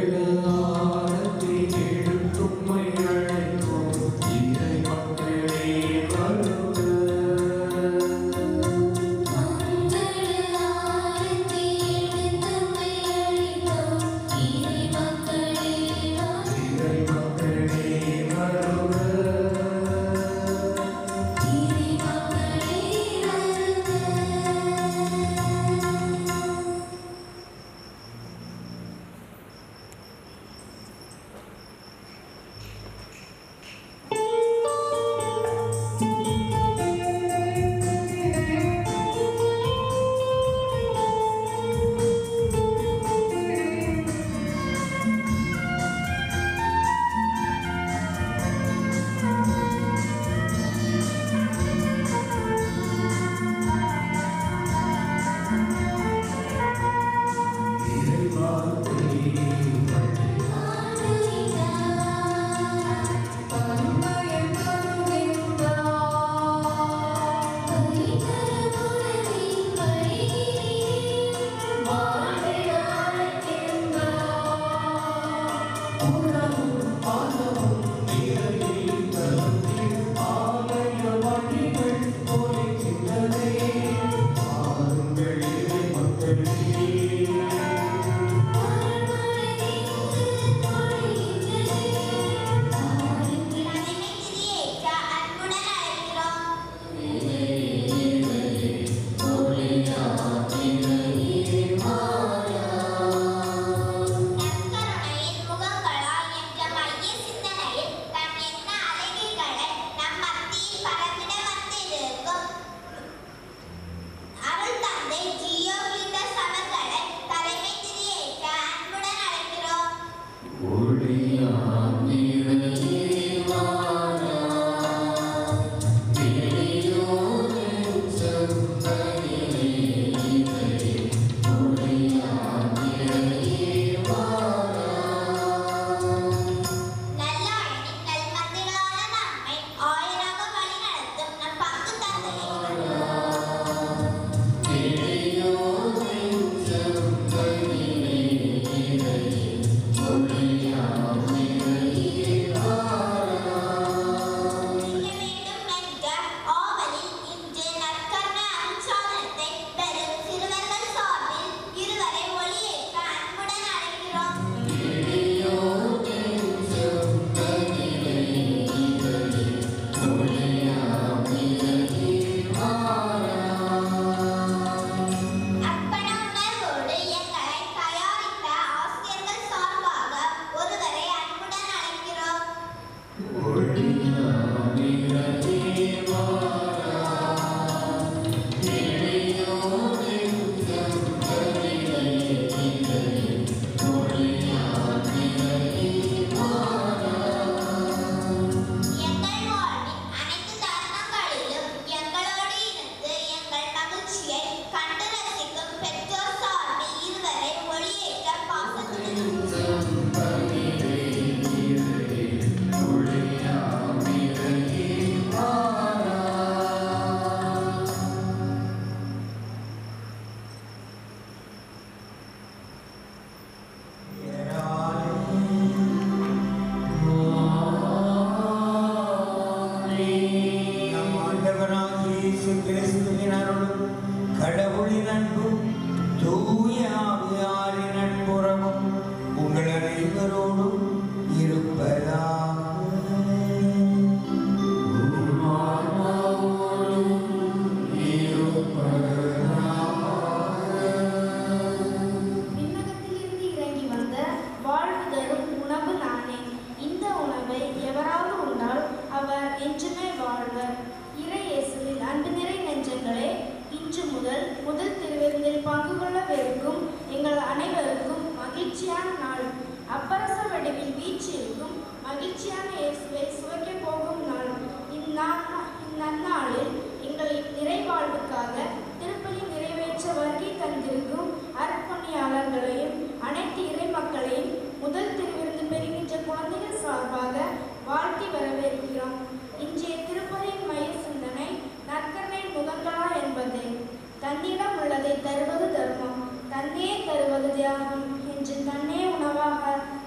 மகிழ்ச்சியான நாள் அப்பரச வடிவில் வீற்றிருக்கும் மகிழ்ச்சியான இயேசுவை சுவைக்கப் போகும் நாள் இந்நா- இந்நன்னாளில் எங்களின் நிறைவாழ்வுக்காக திருப்பலி நிறைவேற்ற வருகை தந்திருக்கும் அர்ப்பணியாளர்களையும் அனைத்து இறை மக்களையும் முதல் திருவிருந்து பெறுகின்ற குழந்தைகள் சார்பாக வாழ்த்தி வரவேற்கிறோம் இன்றைய திருப்பலியின் மைய சிந்தனை நற்கரணை முகங்களா என்பதே தன்னிடம் உள்ளதை தருவது தர்மம் தன்னே தருவது தியாகம் என்று தன்னே உணவாக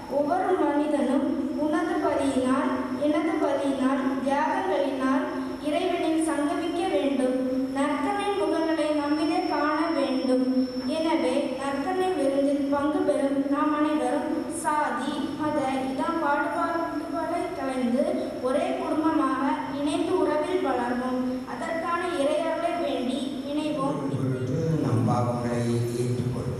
ஒவ்வொரு மனிதனும் உனது பலியினால் எனது பலியினால் தியாகங்களினால் இறைவனில் சங்கமிக்க வேண்டும் நற்கனை முகங்களை நம்மிலே காண வேண்டும் எனவே நற்கனை விருந்தில் பங்கு பெறும் நாம் அனைவரும் சாதி மத இடம் பாடுபாடுகளை கலைந்து ஒரே குடும்பமாக இணைந்து உறவில் வளர்வோம் அதற்கான இறையர்களை வேண்டி இணைவோம் பொருட்டு நம் பாவங்களை ஏற்றுக்கொள்வோம்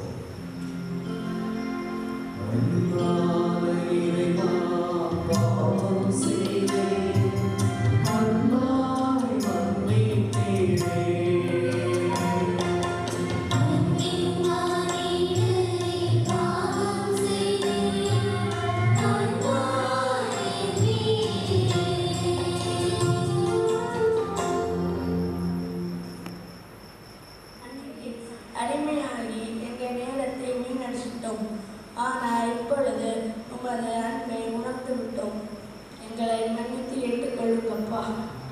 அடிமையாகி எங்கள் நேரத்தை வீணடிச்சிட்டோம் ஆனால் இப்பொழுது உமது அன்பை உணர்ந்து விட்டோம் எங்களை மன்னித்து ஏற்றுக்கொள்ளுங்கப்பா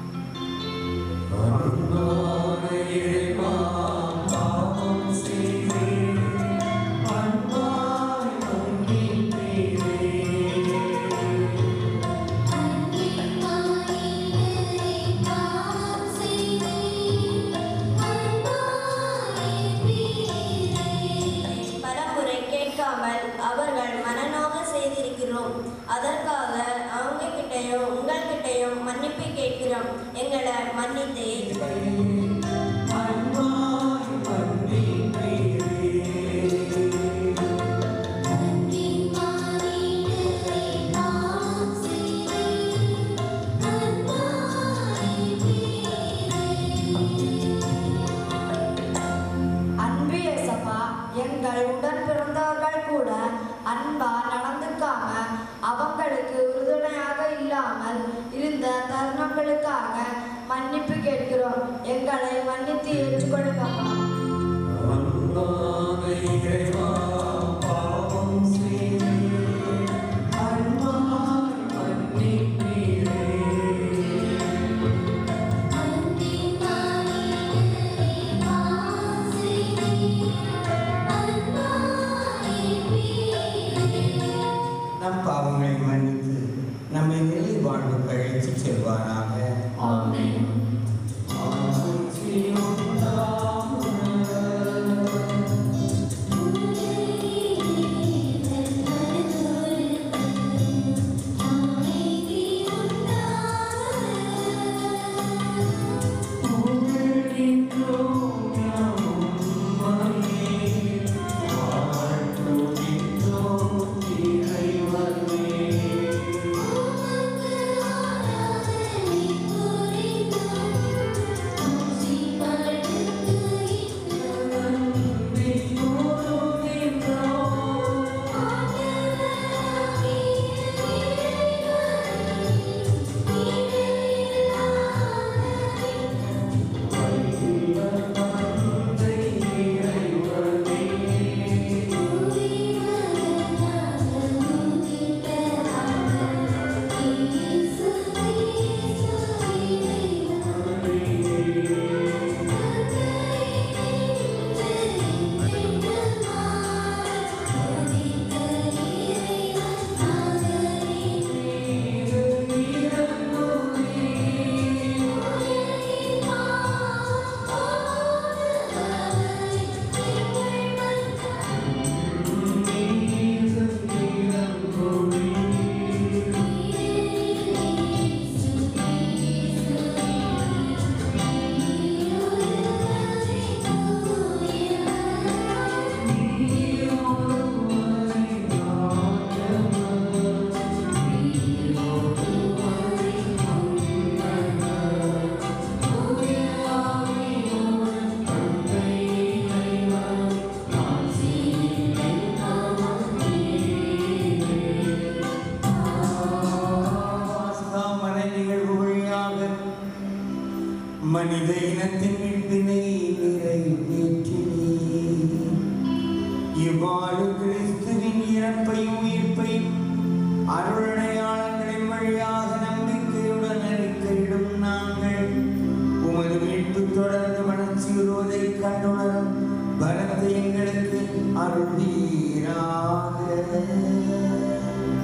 பலமுறை கேட்காமல் அவர்கள் மனநோக செய்திருக்கிறோம் அதற்காக அவங்க கிட்டையும் உங்கள்கிட்டையும் மன்னிப்பு கேட்கிறோம் எங்களை மன்னித்து ஏற்றுக்கொள்ளுங்க. அன்பு இயேசப்பா எங்கள் உடன் பிறந்தவர்கள் கூட அன்பா நடந்துக்காம அவங்களுக்கு உறுதுணையாக இல்லாமல் இருந்த தருணங்களுக்காக மன்னிப்பு கேட்கிறோம் எங்களை மன்னித்து ஏற்றுக்கொள்ளுங்கப்பா நம் பாவங்களை மன்னித்து நம்மை நிலை வாழ்வு கழித்து செல்வாராக மன நிகழ்வு வழியாக மனித இனத்தின் மீட்பினை நிறைவேற்றினே இவ்வாறு கிறிஸ்துவின் இறப்பையும் உயிர்ப்பையும் அருளடையாளங்களின் வழியாக நம்பிக்கையுடன் அறிக்கையிடும் நாங்கள் உமது மீட்பு தொடர்ந்து வளர்ச்சி வருவதை கண்டுணரும் பலத்தை எங்களுக்கு அருள்வீராக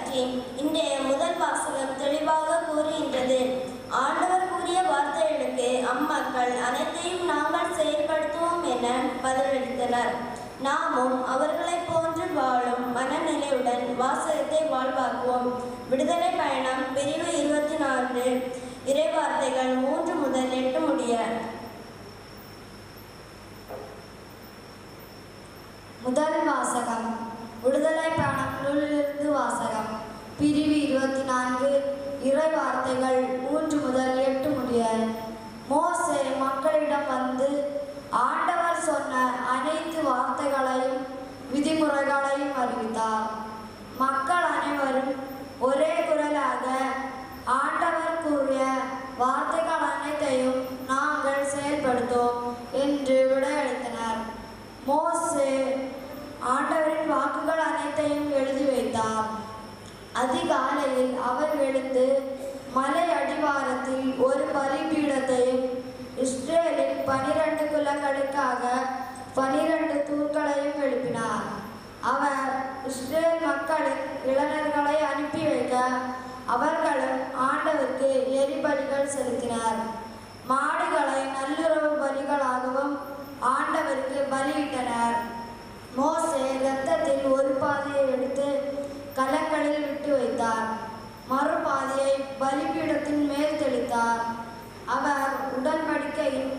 பற்றி இன்றைய முதல் வாசகம் தெளிவாக கூறுகின்றது ஆண்டவர் கூறிய வார்த்தைகளுக்கு அம்மக்கள் அனைத்தையும் நாங்கள் செயல்படுத்துவோம் என பதிலளித்தனர் நாமும் அவர்களைப் போன்று வாழும் மனநிலையுடன் வாசகத்தை வாழ்வாக்குவோம் விடுதலை பயணம் பிரிவு இருபத்தி நான்கு இறைவார்த்தைகள் மூன்று முதல் எட்டு முடிய முதல் வாசகம் விடுதலை பயணம் நூலிலிருந்து வாசகம் பிரிவு இருபத்தி நான்கு இறை வார்த்தைகள் மூன்று முதல் எட்டு முடிய மோசே மக்களிடம் வந்து ஆண்டவர் சொன்ன அனைத்து வார்த்தைகளையும் விதிமுறைகளையும் அறிவித்தார் மக்கள் அனைவரும் ஒரே குரலாக ஆண்டவர் கூறிய வார்த்தைகள் அனைத்தையும் நாங்கள் செயல்படுத்தோம் என்று விடையளித்தனர் மோசே ஆண்டவரின் வாக்குகள் அனைத்தையும் எழுதி வைத்தார் அதிகாலையில் அவர் எழுந்து மலை அடிவாரத்தில் ஒரு பலிபீடத்தையும் இஸ்ரேலின் பனிரெண்டு குலங்களுக்காக பனிரெண்டு தூண்களையும் எழுப்பினார் அவர் இஸ்ரேல் மக்களின் இளைஞர்களை அனுப்பி வைக்க அவர்களும் ஆண்டவருக்கு எரிபலிகள் செலுத்தினர் மாடுகளை நல்லுறவு பலிகளாகவும் ஆண்டவருக்கு பலியிட்டனர் மோசே இரத்தத்தில் ஒரு பாதியை எடுத்து கலங்களில் விட்டு வைத்தார் மறுபாதியை பலிபீடத்தின் மேல் தெளித்தார் அவர் உடன்படிக்கையின்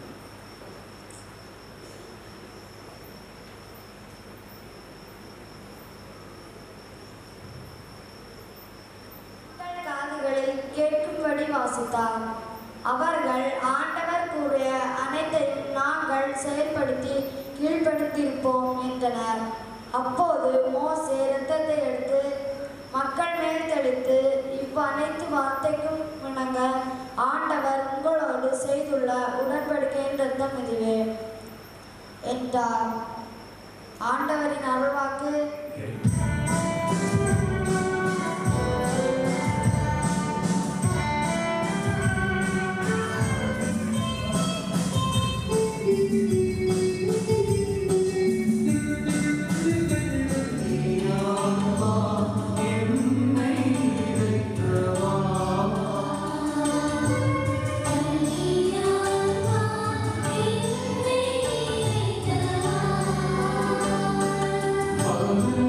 மக்கள் காதுகளில் கேட்கும்படி வாசித்தார் அவர்கள் ஆண்டவர் கூறிய அனைத்தையும் நாங்கள் செயல்படுத்தி கீழ்ப்படுத்தியிருப்போம் என்றனர் அப்போது மோசே இரத்தத்தை எடுத்து மக்கள் மேல் தெளித்து இவ் அனைத்து வார்த்தைக்கும் இணங்க ஆண்டவர் உங்களோடு செய்துள்ள உடன்படிக்கையின் இரத்தம் இதுவே என்றார் ஆண்டவரின் அருள்வாக்கு Amen.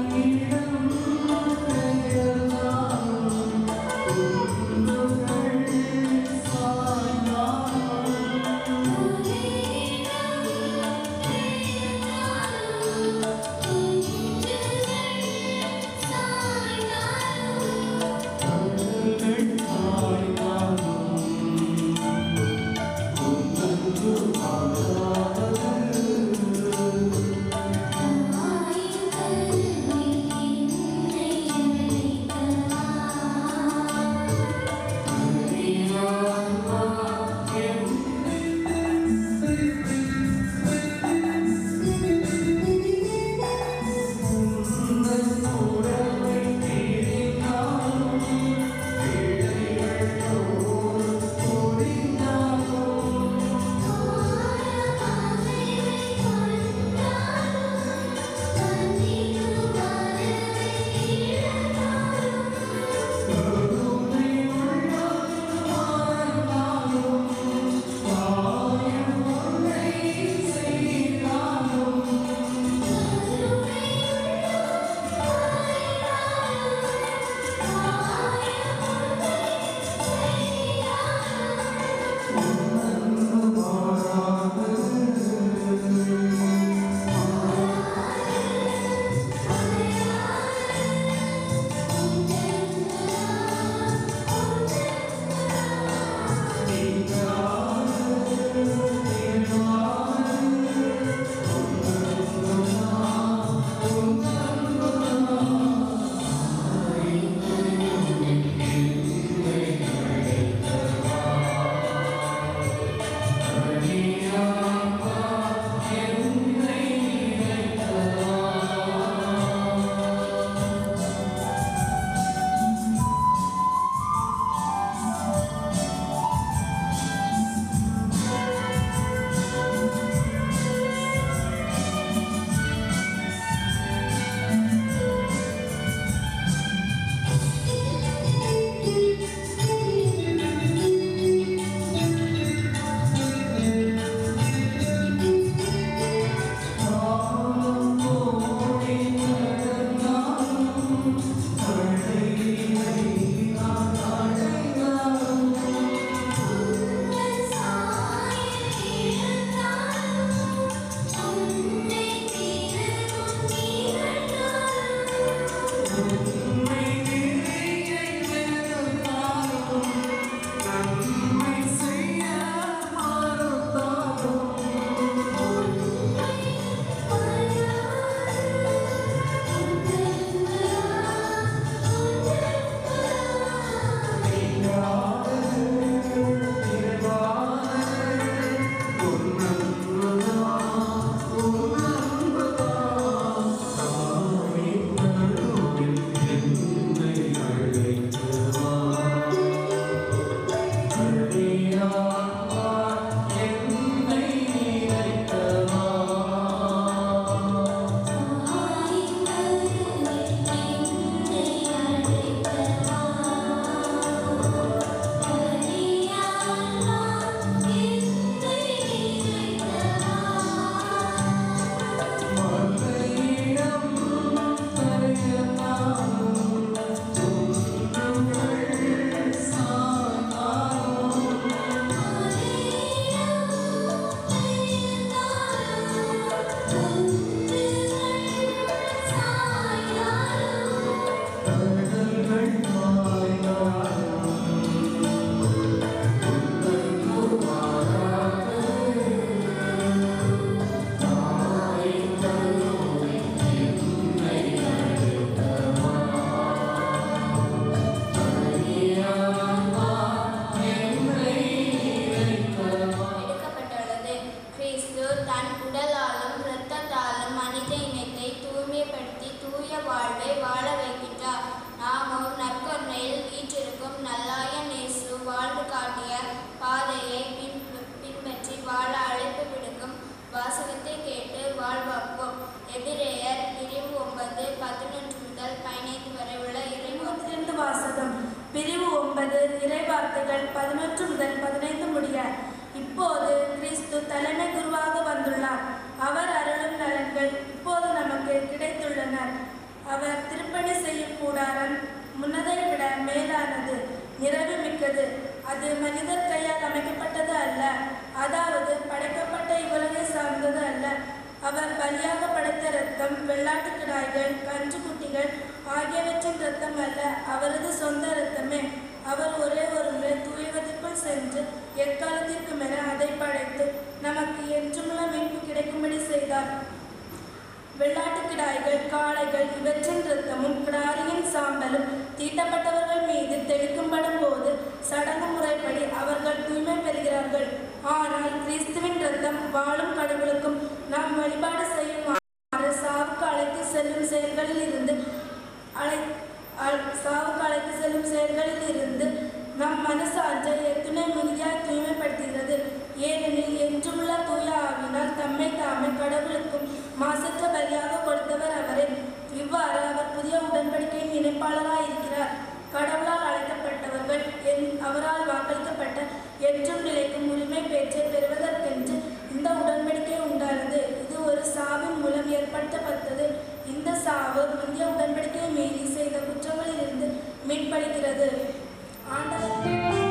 இறை வார்த்தைகள் பதினொன்று முதல் பதினைந்து முடிய இப்போது கிறிஸ்து தலைமை குருவாக வந்துள்ளார் அவர் அருளும் நலன்கள் இப்போது நமக்கு கிடைத்துள்ளன அவர் திருப்பணி செய்யும் கூடாரம் முன்னதை விட மேலானது நிறைவு மிக்கது அது மனிதர் கையால் அமைக்கப்பட்டது அல்ல அதாவது படைக்கப்பட்ட இவ்வுலகை சார்ந்தது அல்ல அவர் பலியாக படைத்த இரத்தம் வெள்ளாட்டு கிடாய்கள் கன்று குட்டிகள் ஆகியவற்றின் இரத்தம் அல்ல அவரது சொந்த இரத்தமே அவர் ஒரே ஒரு முறை தூயகத்திற்குள் சென்று எக்காலத்திற்கும் என அதை படைத்து நமக்கு என்றுமுள்ள மீட்பு கிடைக்கும்படி செய்தார் வெள்ளாட்டு கிடாய்கள் காளைகள் இவற்றின் இரத்தமும் கிடாரியின் சாம்பலும் தீட்டப்பட்டவர்கள் மீது தெளிக்கும்படும் போது சடங்கு முறைப்படி அவர்கள் தூய்மை பெறுகிறார்கள் ஆனால் கிறிஸ்துவின் இரத்தம் வாழும் கடவுளுக்கும் நாம் வழிபாடு செய்யும் சாவுக்கு அழைத்து செல்லும் செயல்களில் இருந்து அழை அ- சாவுக்கு அழைத்து செல்லும் செயல்களில் இருந்து நம் மனசாற்றை எத்துணை மிகுதியாய் தூய்மைப்படுத்துகிறது ஏனெனில் என்றுமுள்ள தூய ஆவினால் தம்மை தாமே கடவுளுக்கும் மாசற்ற பலியாக கொடுத்தவர் அவரே இவ்வாறு அவர் புதிய உடன்படிக்கையின் இணைப்பாளராய் இருக்கிறார் கடவுளால் அழைக்கப்பட்டவர்கள் என் அவரால் வாக்களிக்கப்பட்ட என்றும் நிலைக்கும் உரிமை பேச்சை பெறுவதற்கென்று இந்த உடன்படிக்கை உண்டானது இது ஒரு சாவின் மூலம் ஏற்படுத்தப்பட்டது இந்த சாவு முந்தைய உடன்படிக்கையை மீறி செய்த குற்றங்களிலிருந்து மீட்பளிக்கிறது ஆண்டவர்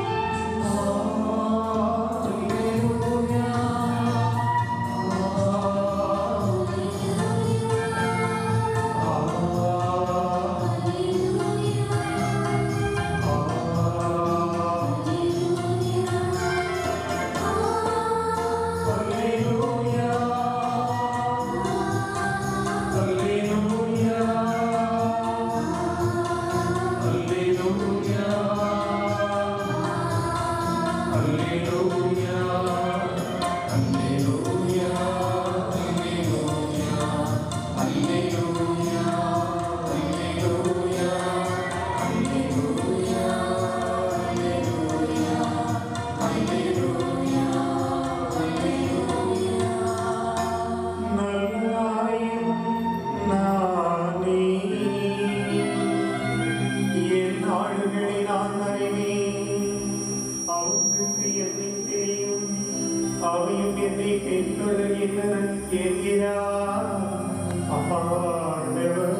அவையும் என்னை பின்தொடர்கின்றன என்கிறார் ஆண்டவர்.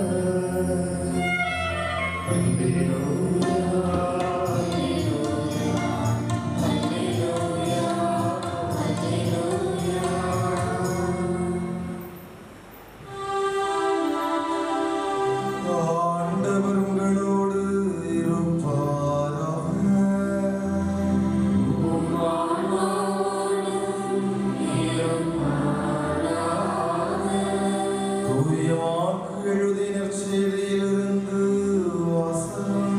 ஆண்டவர் உங்களோடு இருப்பாராக தூய வாக்கு எழுதிய நற்செய்தியிலிருந்து வாசகம்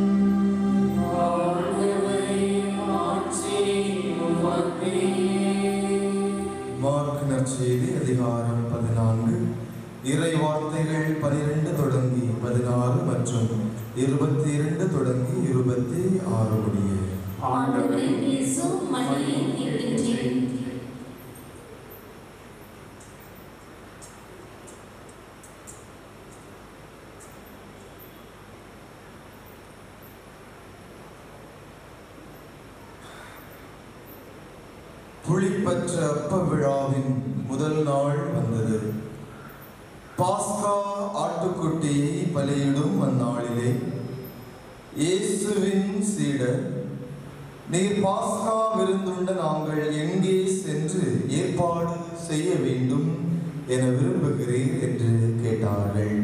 மார்க் நற்செய்தி அதிகாரம் பதினான்கு இறை வார்த்தைகள் பனிரெண்டு தொடங்கி பதினாறு மற்றும் இருபத்தி இரண்டு தொடங்கி இருபத்தி ஆறு முடிய ஆண்டவரே இயேசு மணியை இருக்கின்றேன் புளிப்பற்ற அப்ப விழாவின் முதல் நாள் வந்தது பாஸ்கா ஆட்டுக்குட்டியை பலியிடும் அந்நாளிலே இயேசுவின் சீடர் நீர் பாஸ்கா விருந்துண்ட நாங்கள் எங்கே சென்று ஏற்பாடு செய்ய வேண்டும் என விரும்புகிறீர் என்று கேட்டார்கள்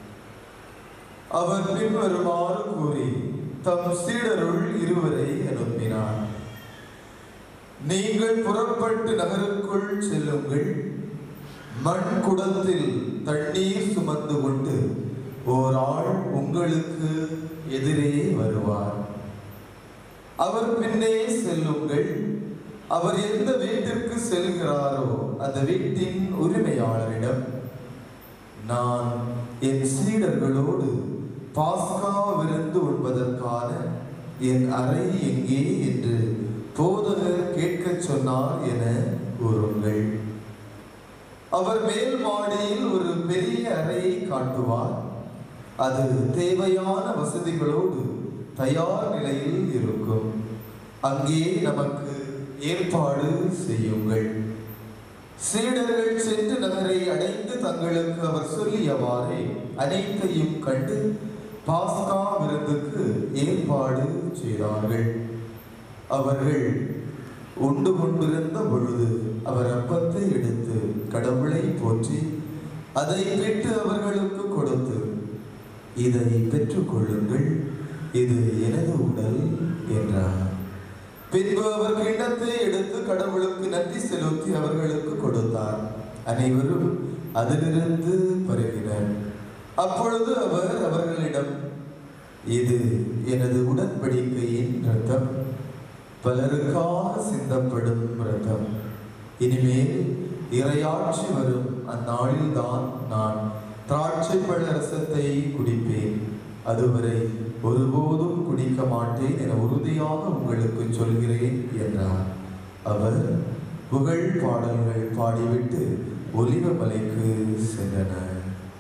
அவர் பின்வருமாறு கூறி தம் சீடருள் இருவரை அனுப்பினார் நீங்கள் புறப்பட்டு நகருக்குள் செல்லுங்கள் மண் குடத்தில் தண்ணீர் சுமந்து கொண்டு ஓர் ஆள் உங்களுக்கு எதிரே வருவார் அவர் பின்னே செல்லுங்கள் அவர் எந்த வீட்டிற்கு செல்கிறாரோ அந்த வீட்டின் உரிமையாளரிடம் நான் என் சீடர்களோடு பாஸ்கா விருந்து உண்பதற்கான என் அறை எங்கே என்று போதகர் கேட்கச் சொன்னார் என கூறுங்கள் அவர் மேல் மாடியில் ஒரு பெரிய அறையை காட்டுவார் அது தேவையான வசதிகளோடு தயார் நிலையில் இருக்கும் அங்கே நமக்கு ஏற்பாடு செய்யுங்கள் சீடர்கள் சென்று நகரை அடைந்து தங்களுக்கு அவர் சொல்லியவாறே அனைத்தையும் கண்டு பாஸ்கா விருந்துக்கு ஏற்பாடு செய்தார்கள் அவர்கள் உண்டு கொண்டிருந்த பொழுது அவர் அப்பத்தை எடுத்து கடவுளை போற்றி அதை பெற்று அவர்களுக்கு கொடுத்து இதை பெற்றுக்கொள்ளுங்கள் இது எனது உடல் என்றார் பின்பு அவர் கிண்ணத்தை எடுத்து கடவுளுக்கு நன்றி செலுத்தி அவர்களுக்கு கொடுத்தார் அனைவரும் அதிலிருந்து பருகினர் அப்பொழுது அவர் அவர்களிடம் இது எனது உடன்படிக்கையின் ரத்தம் பலருக்காக சிந்தப்படும் ரத்தம் இனிமேல் இரையாட்சி வரும் அந்நாளில் தான் நான் திராட்சை பழ ரசத்தை குடிப்பேன் அதுவரை ஒருபோதும் குடிக்க மாட்டேன் என உறுதியாக உங்களுக்கு சொல்கிறேன் என்றார் அவர் புகழ் பாடல்கள் பாடிவிட்டு ஒலிவ மலைக்கு சென்றனர்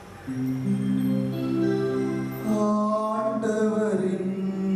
ஆண்டவரின்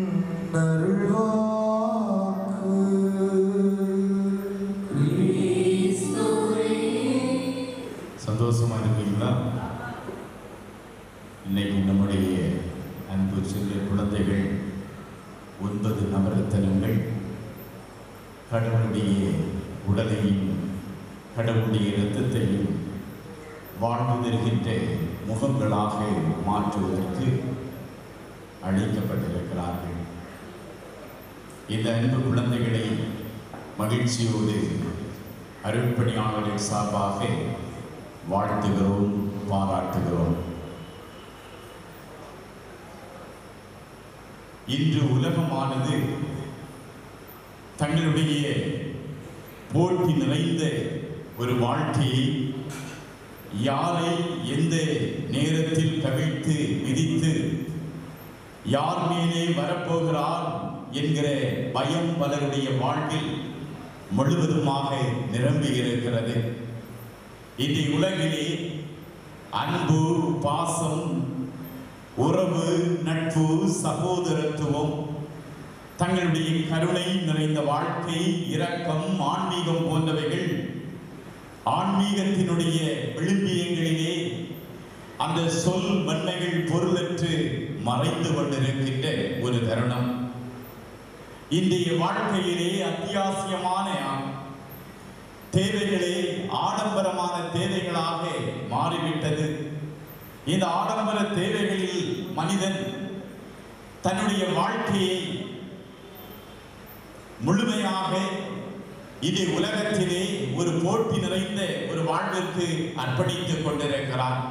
அருள்வாக்கு சந்தோஷமா இருக்கீங்களா இன்னைக்கு நம்முடைய அன்பு சிறிய குழந்தைகள் ஒன்பது நவரத்தனங்கள் கடவுளுடைய உடலையும் கடவுளுடைய இரத்தத்தையும் வாழ்வு தருகின்ற முகங்களாக மாற்றுவதற்கு அழைக்கப்பட்டிருக்கிறார்கள் இந்த அன்பு குழந்தைகளை மகிழ்ச்சியோடு அருட்பணியாளரின் சார்பாக வாழ்த்துகிறோம் பாராட்டுகிறோம் இன்று உலகமானது தங்களுடைய போட்டி நிறைந்த ஒரு வாழ்க்கையை யாரை எந்த நேரத்தில் கவிழ்த்து மிதித்து யார் மேலே வரப்போகிறார் என்கிற பயம் பலருடைய வாழ்வில் முழுவதுமாக நிரம்பி இருக்கிறது இன்றைய உலகிலே அன்பு பாசம் உறவு நட்பு சகோதரத்துவம் தங்களுடைய கருணை நிறைந்த வாழ்க்கை இரக்கம் ஆன்மீகம் போன்றவைகள் ஆன்மீகத்தினுடைய விழுமியங்களிலே அந்த சொல் வன்மைகள் பொருளற்று மறைந்து கொண்டிருக்கின்ற ஒரு தருணம் இன்றைய வாழ்க்கையிலே அத்தியாவசியமான தேவைகளே ஆடம்பரமான தேவைகளாக மாறிவிட்டது இந்த ஆடம்பர தேவைகளில் மனிதன் தன்னுடைய வாழ்க்கையை முழுமையாக இது உலகத்திலே ஒரு போட்டி நிறைந்த ஒரு வாழ்விற்கு அர்ப்பணித்துக் கொண்டிருக்கிறார்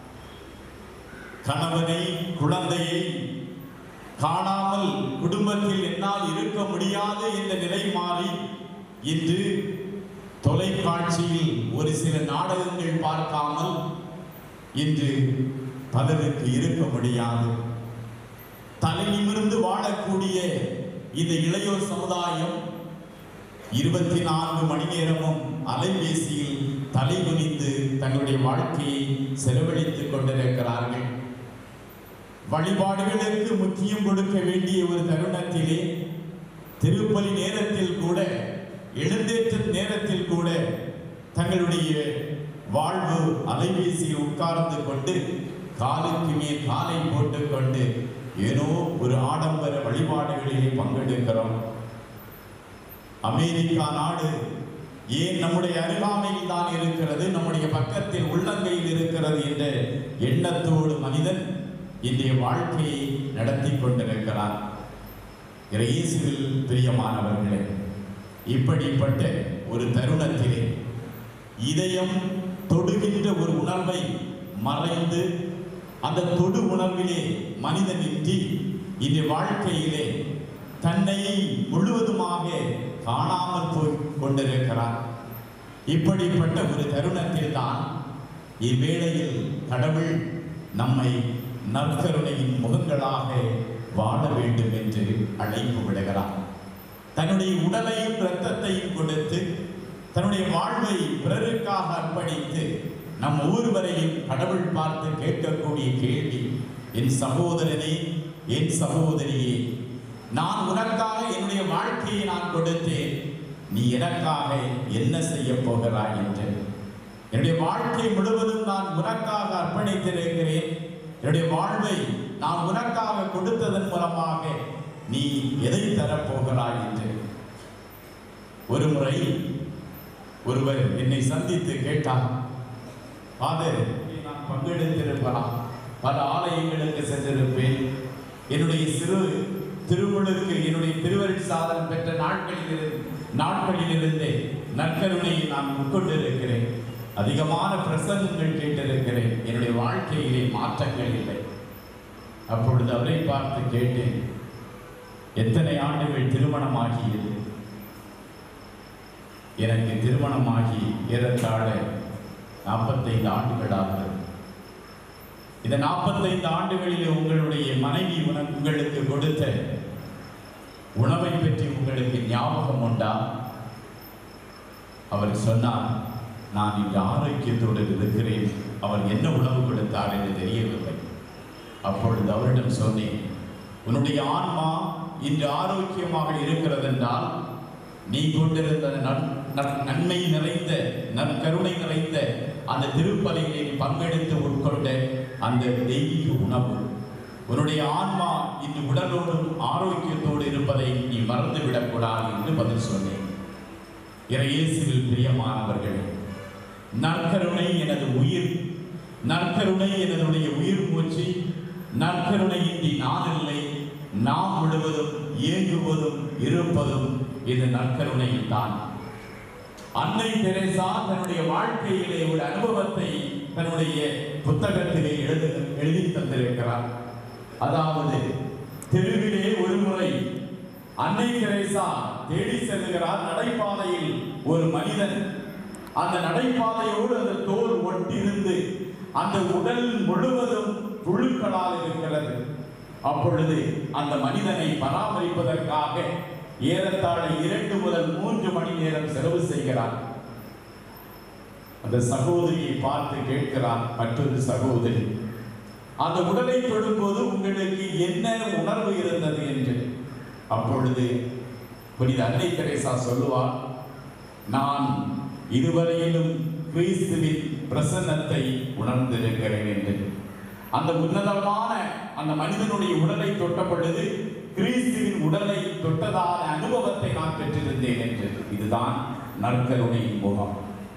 கணவனை குழந்தையை காணாமல் குடும்பத்தில் என்னால் இருக்க முடியாது என்ற நிலை மாறி இன்று தொலைக்காட்சியில் ஒரு சில நாடகங்கள் பார்க்காமல் இன்று பலருக்கு இருக்க முடியாது தலை நிமிர்ந்து வாழக்கூடிய இந்த இளையோர் சமுதாயம் இருபத்தி நான்கு மணி நேரமும் அலைபேசியில் தலை குனிந்து தங்களுடைய வாழ்க்கையை செலவழித்துக் கொண்டிருக்கிறார்கள் வழிபாடுகளுக்கு முக்கியம் கொடுக்க வேண்டிய ஒரு தருணத்திலே திருப்பலி நேரத்தில் கூட எழுந்தேற்ற நேரத்தில் கூட தங்களுடைய வாழ்வு அலைபேசியில் உட்கார்ந்து கொண்டு காலுக்கு மேல் காலை போட்டுக்கொண்டு ஏனோ ஒரு ஆடம்பர வழிபாடுகளிலே பங்கெடுக்கிறோம் அமெரிக்கா நாடு ஏன் நம்முடைய அருகாமையில் தான் இருக்கிறது நம்முடைய பக்கத்தில் உள்ளங்கையில் இருக்கிறது என்ற எண்ணத்தோடு மனிதன் இன்றைய வாழ்க்கையை நடத்தி கொண்டிருக்கிறார் இயேசுவில் பிரியமானவர்களே இப்படிப்பட்ட ஒரு தருணத்திலே இதயம் தொடுகின்ற ஒரு உணர்வை மறைந்து அந்த தொடு உணர்விலே மனிதனின்றி இந்த வாழ்க்கையிலே தன்னை முழுவதுமாக காணாமல் போய் கொண்டிருக்கிறார் இப்படிப்பட்ட ஒரு தருணத்தில் தான் இவ்வேளையில் கடவுள் நம்மை நற்கருணையின் முகங்களாக வாழ வேண்டும் என்று அழைப்பு விடுகிறார் தன்னுடைய உடலையும் இரத்தத்தையும் கொடுத்து தன்னுடைய வாழ்வை பிறருக்காக அர்ப்பணித்து நம் ஒவ்வொருவரையும் கடவுள் பார்த்து கேட்கக்கூடிய கேள்வி என் சகோதரனே என் சகோதரியே நான் உனக்காக என்னுடைய வாழ்க்கையை நான் கொடுத்தேன் நீ எனக்காக என்ன செய்ய போகிறாய் என்று என்னுடைய வாழ்க்கை முழுவதும் நான் உனக்காக அர்ப்பணித்திருக்கிறேன் என்னுடைய வாழ்வை நான் உனக்காக கொடுத்ததன் மூலமாக நீ எதை தரப்போகிறாய் என்று ஒரு முறை ஒருவர் என்னை சந்தித்து கேட்டார் ஃபாதர் நான் பங்கெடுத்திருக்கலாம் பல ஆலயங்களுக்கு சென்றிருப்பேன் என்னுடைய சிறு திருமுழுக்கு என்னுடைய திருவருட் சாதனம் பெற்ற நாட்களிலிருந்து நாட்களிலிருந்தே நற்கருணையை நான் உட்கொண்டிருக்கிறேன் அதிகமான பிரசங்கங்கள் கேட்டிருக்கிறேன் என்னுடைய வாழ்க்கையிலே மாற்றங்கள் இல்லை அப்பொழுது அவரை பார்த்து கேட்டேன் எத்தனை ஆண்டுகள் திருமணமாகியது எனக்கு திருமணமாகி ஏறத்தாழ நாற்பத்தைந்து ஆண்டுகள் ஆகிறது இந்த நாற்பத்தைந்து ஆண்டுகளிலே உங்களுடைய மனைவி உன- உங்களுக்கு கொடுத்த உணவை பற்றி உங்களுக்கு ஞாபகம் உண்டா அவர் சொன்னார் நான் இன்று ஆரோக்கியத்தோடு இருக்கிறேன் அவர் என்ன உணவு கொடுத்தார் என்று தெரியவில்லை அப்பொழுது அவரிடம் சொன்னேன் உன்னுடைய ஆன்மா இன்று ஆரோக்கியமாக இருக்கிறதென்றால் நீ கொண்டிருந்த நன்- நன்- நன்மை நிறைந்த நற்கருணை நிறைந்த அந்த திருப்பலியிலே நீ பங்கெடுத்து உட்கொண்ட அந்த தெய்வீக உணவு உன்னுடைய ஆன்மா இன்று உடலோடும் ஆரோக்கியத்தோடு இருப்பதை நீ மறந்து விடக்கூடாது என்று பதில் சொன்னேன் இறையேசுவில் பிரியமானவர்களே நற்கருணை எனது உயிர் நற்கருணை எனதுடைய உயிர் மூச்சு நற்கருணையின்றி நான் இல்லை நாம் முழுவதும் இயங்குவதும் இருப்பதும் இந்த நற்கருணையில் தான் அன்னை தெரேசா தன்னுடைய வாழ்க்கையிலே ஒரு அனுபவத்தை தன்னுடைய புத்தகத்திலே எழுது எழுதி தந்திருக்கிறார் அதாவது தெருவிலே ஒரு முறை அன்னை தெரேசா தேடி செல்கிறார் நடைபாதையில் ஒரு மனிதன் அந்த நடைபாதையோடு அந்த தோல் ஒட்டியிருந்து அந்த உடல் முழுவதும் புழுக்களால் இருக்கிறது அப்பொழுது அந்த மனிதனை பராமரிப்பதற்காக ஏறத்தாழ இரண்டு முதல் மூன்று மணி நேரம் செலவு செய்கிறார் அந்த சகோதரியை பார்த்து கேட்கிறார் மற்றொரு சகோதரி அந்த உடலை தொடும்போது உங்களுக்கு என்ன உணர்வு இருந்தது என்று அப்பொழுது புனித அன்னை தெரேசா சொல்லுவார் நான் இதுவரையிலும் கிறிஸ்துவின் பிரசன்னத்தை உணர்ந்திருக்கிறேன் என்று அந்த உன்னதமான அந்த மனிதனுடைய உடலை தொட்ட பொழுது கிறிஸ்துவின் உடலை தொட்டதான அனுபவத்தை நான் பெற்றிருந்தேன் என்று இதுதான் நற்கருணையின் முகம்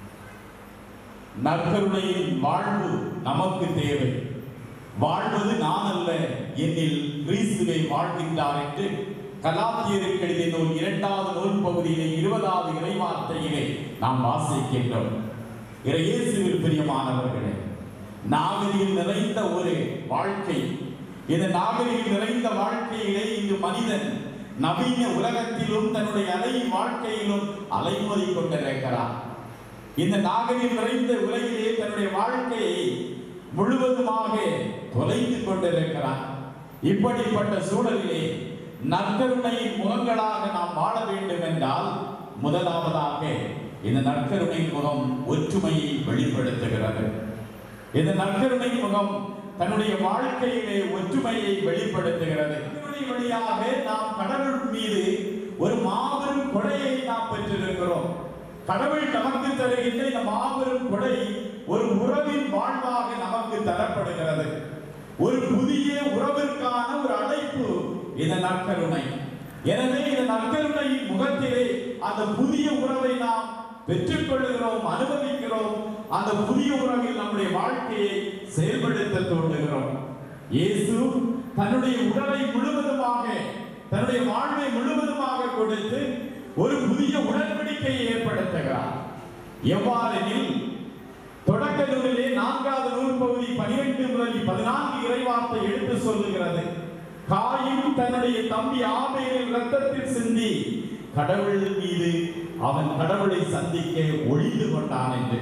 நற்கருணையின் வாழ்வு நமக்கு தேவை வாழ்வது நான் அல்ல என்னில் கிறிஸ்துவை வாழ்கின்றார் என்று கலாத்தியருக்கு எழுதிய நூல் இரண்டாவது நூல் பகுதியிலே இருபதாவது இறைவார்த்தையிலே நாம் வாசிக்கின்றோம் இறையேசுவில் பிரியமானவர்களே நாகரிகம் நிறைந்த ஒரு வாழ்க்கை இந்த நாகரிகம் நிறைந்த வாழ்க்கையிலே இங்கு மனிதன் நவீன உலகத்திலும் தன்னுடைய அலை வாழ்க்கையிலும் அலைமோதி கொண்டிருக்கிறார் இந்த நாகரிகம் நிறைந்த உலகிலே தன்னுடைய வாழ்க்கையை முழுவதுமாக தொலைத்து கொண்டிருக்கிறார் இப்படிப்பட்ட சூழலிலே நற்கருணையின் முகங்களாக நாம் வாழ வேண்டும் என்றால் முதலாவதாக இந்த நற்கருணை முகம் ஒற்றுமையை வெளிப்படுத்துகிறது இந்த நற்கருணை முகம் தன்னுடைய வாழ்க்கையிலே ஒற்றுமையை வெளிப்படுத்துகிறது கருணை வழியாக நாம் கடவுள் மீது ஒரு மாபெரும் கொடையை நாம் பெற்றிருக்கிறோம் கடவுள் நமக்கு தருகின்ற இந்த மாபெரும் கொடை ஒரு உறவின் வாழ்வாக நமக்கு தரப்படுகிறது ஒரு புதிய உறவிற்கான ஒரு அழைப்பு இந்த நற்கருணை எனவே இந்த நற்கருணையின் முகத்திலே அந்த புதிய உறவை நாம் பெற்றுக்கொள்கிறோம் அனுபவிக்கிறோம் அந்த புதிய உறவில் நம்முடைய வாழ்க்கையை செயல்படுத்த தோன்றுகிறோம் இயேசு தன்னுடைய உடலை முழுவதுமாக தன்னுடைய வாழ்வை முழுவதுமாக கொடுத்து ஒரு புதிய உடன்படிக்கையை ஏற்படுத்துகிறார் எவ்வாறெனில் தொடக்க நூலிலே நான்காவது நூல் பகுதி பனிரெண்டு முதல் பதினான்கு இறைவார்த்தை எடுத்து சொல்லுகிறது காயும் தன்னுடைய தம்பி ஆபேலின் ரத்தத்தில் சிந்தி கடவுள் மீது அவன் கடவுளை சந்திக்க ஒளிந்து கொண்டான் என்று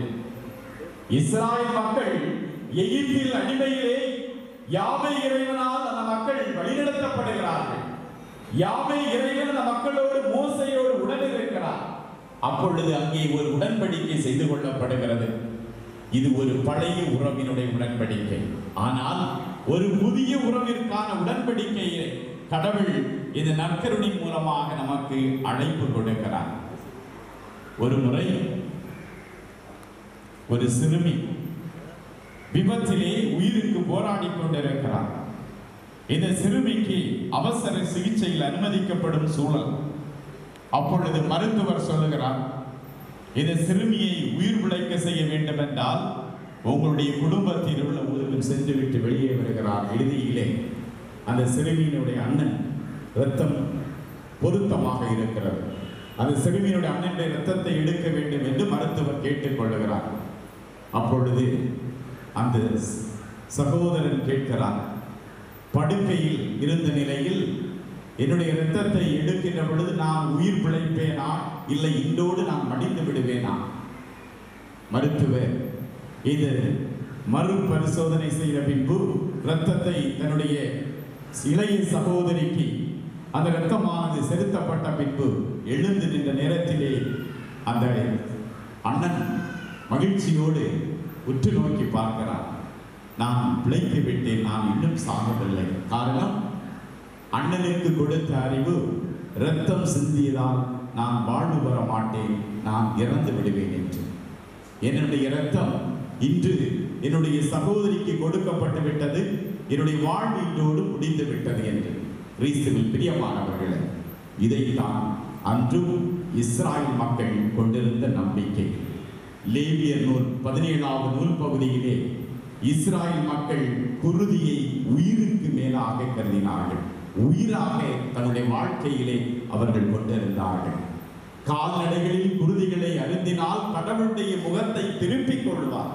இஸ்ராயல் மக்கள் எகிப்தில் அடிமையிலே யாவை இறைவனால் அந்த மக்கள் வழிநடத்தப்படுகிறார்கள் யாவை இறைவன் அந்த மக்களோடு மோசையோடு உடன் இருக்கிறார் அப்பொழுது அங்கே ஒரு உடன்படிக்கை செய்து கொள்ளப்படுகிறது இது ஒரு பழைய உறவினுடைய உடன்படிக்கை ஆனால் ஒரு புதிய உறவிற்கான உடன்படிக்கையை கடவுள் இந்த நற்கருணை மூலமாக நமக்கு அழைப்பு கொடுக்கிறார் ஒரு முறை ஒரு சிறுமி விபத்திலே உயிருக்கு போராடி கொண்டிருக்கிறார் இந்த சிறுமிக்கு அவசர சிகிச்சையில் அனுமதிக்கப்படும் சூழல் அப்பொழுது மருத்துவர் சொல்லுகிறார் இந்த சிறுமியை உயிர் பிழைக்க செய்ய வேண்டும் என்றால் உங்களுடைய குடும்பத்தில் உள்ள ஒருவன் சென்றுவிட்டு வெளியே வருகிறார் இறுதியிலே அந்த சிறுமியினுடைய அண்ணன் இரத்தம் பொருத்தமாக இருக்கிறது அந்த சிறுமியினுடைய அண்ணனுடைய இரத்தத்தை எடுக்க வேண்டும் என்று மருத்துவர் கேட்டுக்கொள்ளுகிறார் அப்பொழுது அந்த சகோதரன் கேட்கிறார் படுக்கையில் இருந்த நிலையில் என்னுடைய இரத்தத்தை எடுக்கின்ற பொழுது நான் உயிர் பிழைப்பேனா இல்லை இன்றோடு நான் மடிந்து விடுவேனா மருத்துவர் இது மறு பரிசோதனை செய்த பின்பு இரத்தத்தை தன்னுடைய இளைய சகோதரிக்கு அந்த இரத்தமானது செலுத்தப்பட்ட பின்பு எழுந்து நின்ற நேரத்திலே அந்த அண்ணன் மகிழ்ச்சியோடு உற்று நோக்கி பார்க்கிறார் நான் பிழைத்து விட்டேன் நான் இன்னும் சாகவில்லை காரணம் அண்ணனுக்கு கொடுத்த அறிவு இரத்தம் சிந்தியதால் நான் வாழ்வு பெற மாட்டேன் நான் இறந்து விடுவேன் என்று என்னுடைய இரத்தம் இன்று என்னுடைய சகோதரிக்கு கொடுக்கப்பட்டு விட்டது என்னுடைய வாழ்வு இன்றோடு முடிந்து விட்டது என்று கிறிஸ்துவில் பிரியமானவர்களே இதைத்தான் அன்றும் இஸ்ராயல் மக்கள் கொண்டிருந்த நம்பிக்கை லேவியர் நூல் பதினேழாவது நூல் பகுதியிலே இஸ்ராயல் மக்கள் குருதியை உயிருக்கு மேலாக கருதினார்கள் உயிராக தன்னுடைய வாழ்க்கையிலே அவர்கள் கொண்டிருந்தார்கள் கால்நடைகளில் குருதிகளை அருந்தினால் கடவுளுடைய முகத்தை திருப்பிக் கொள்வார்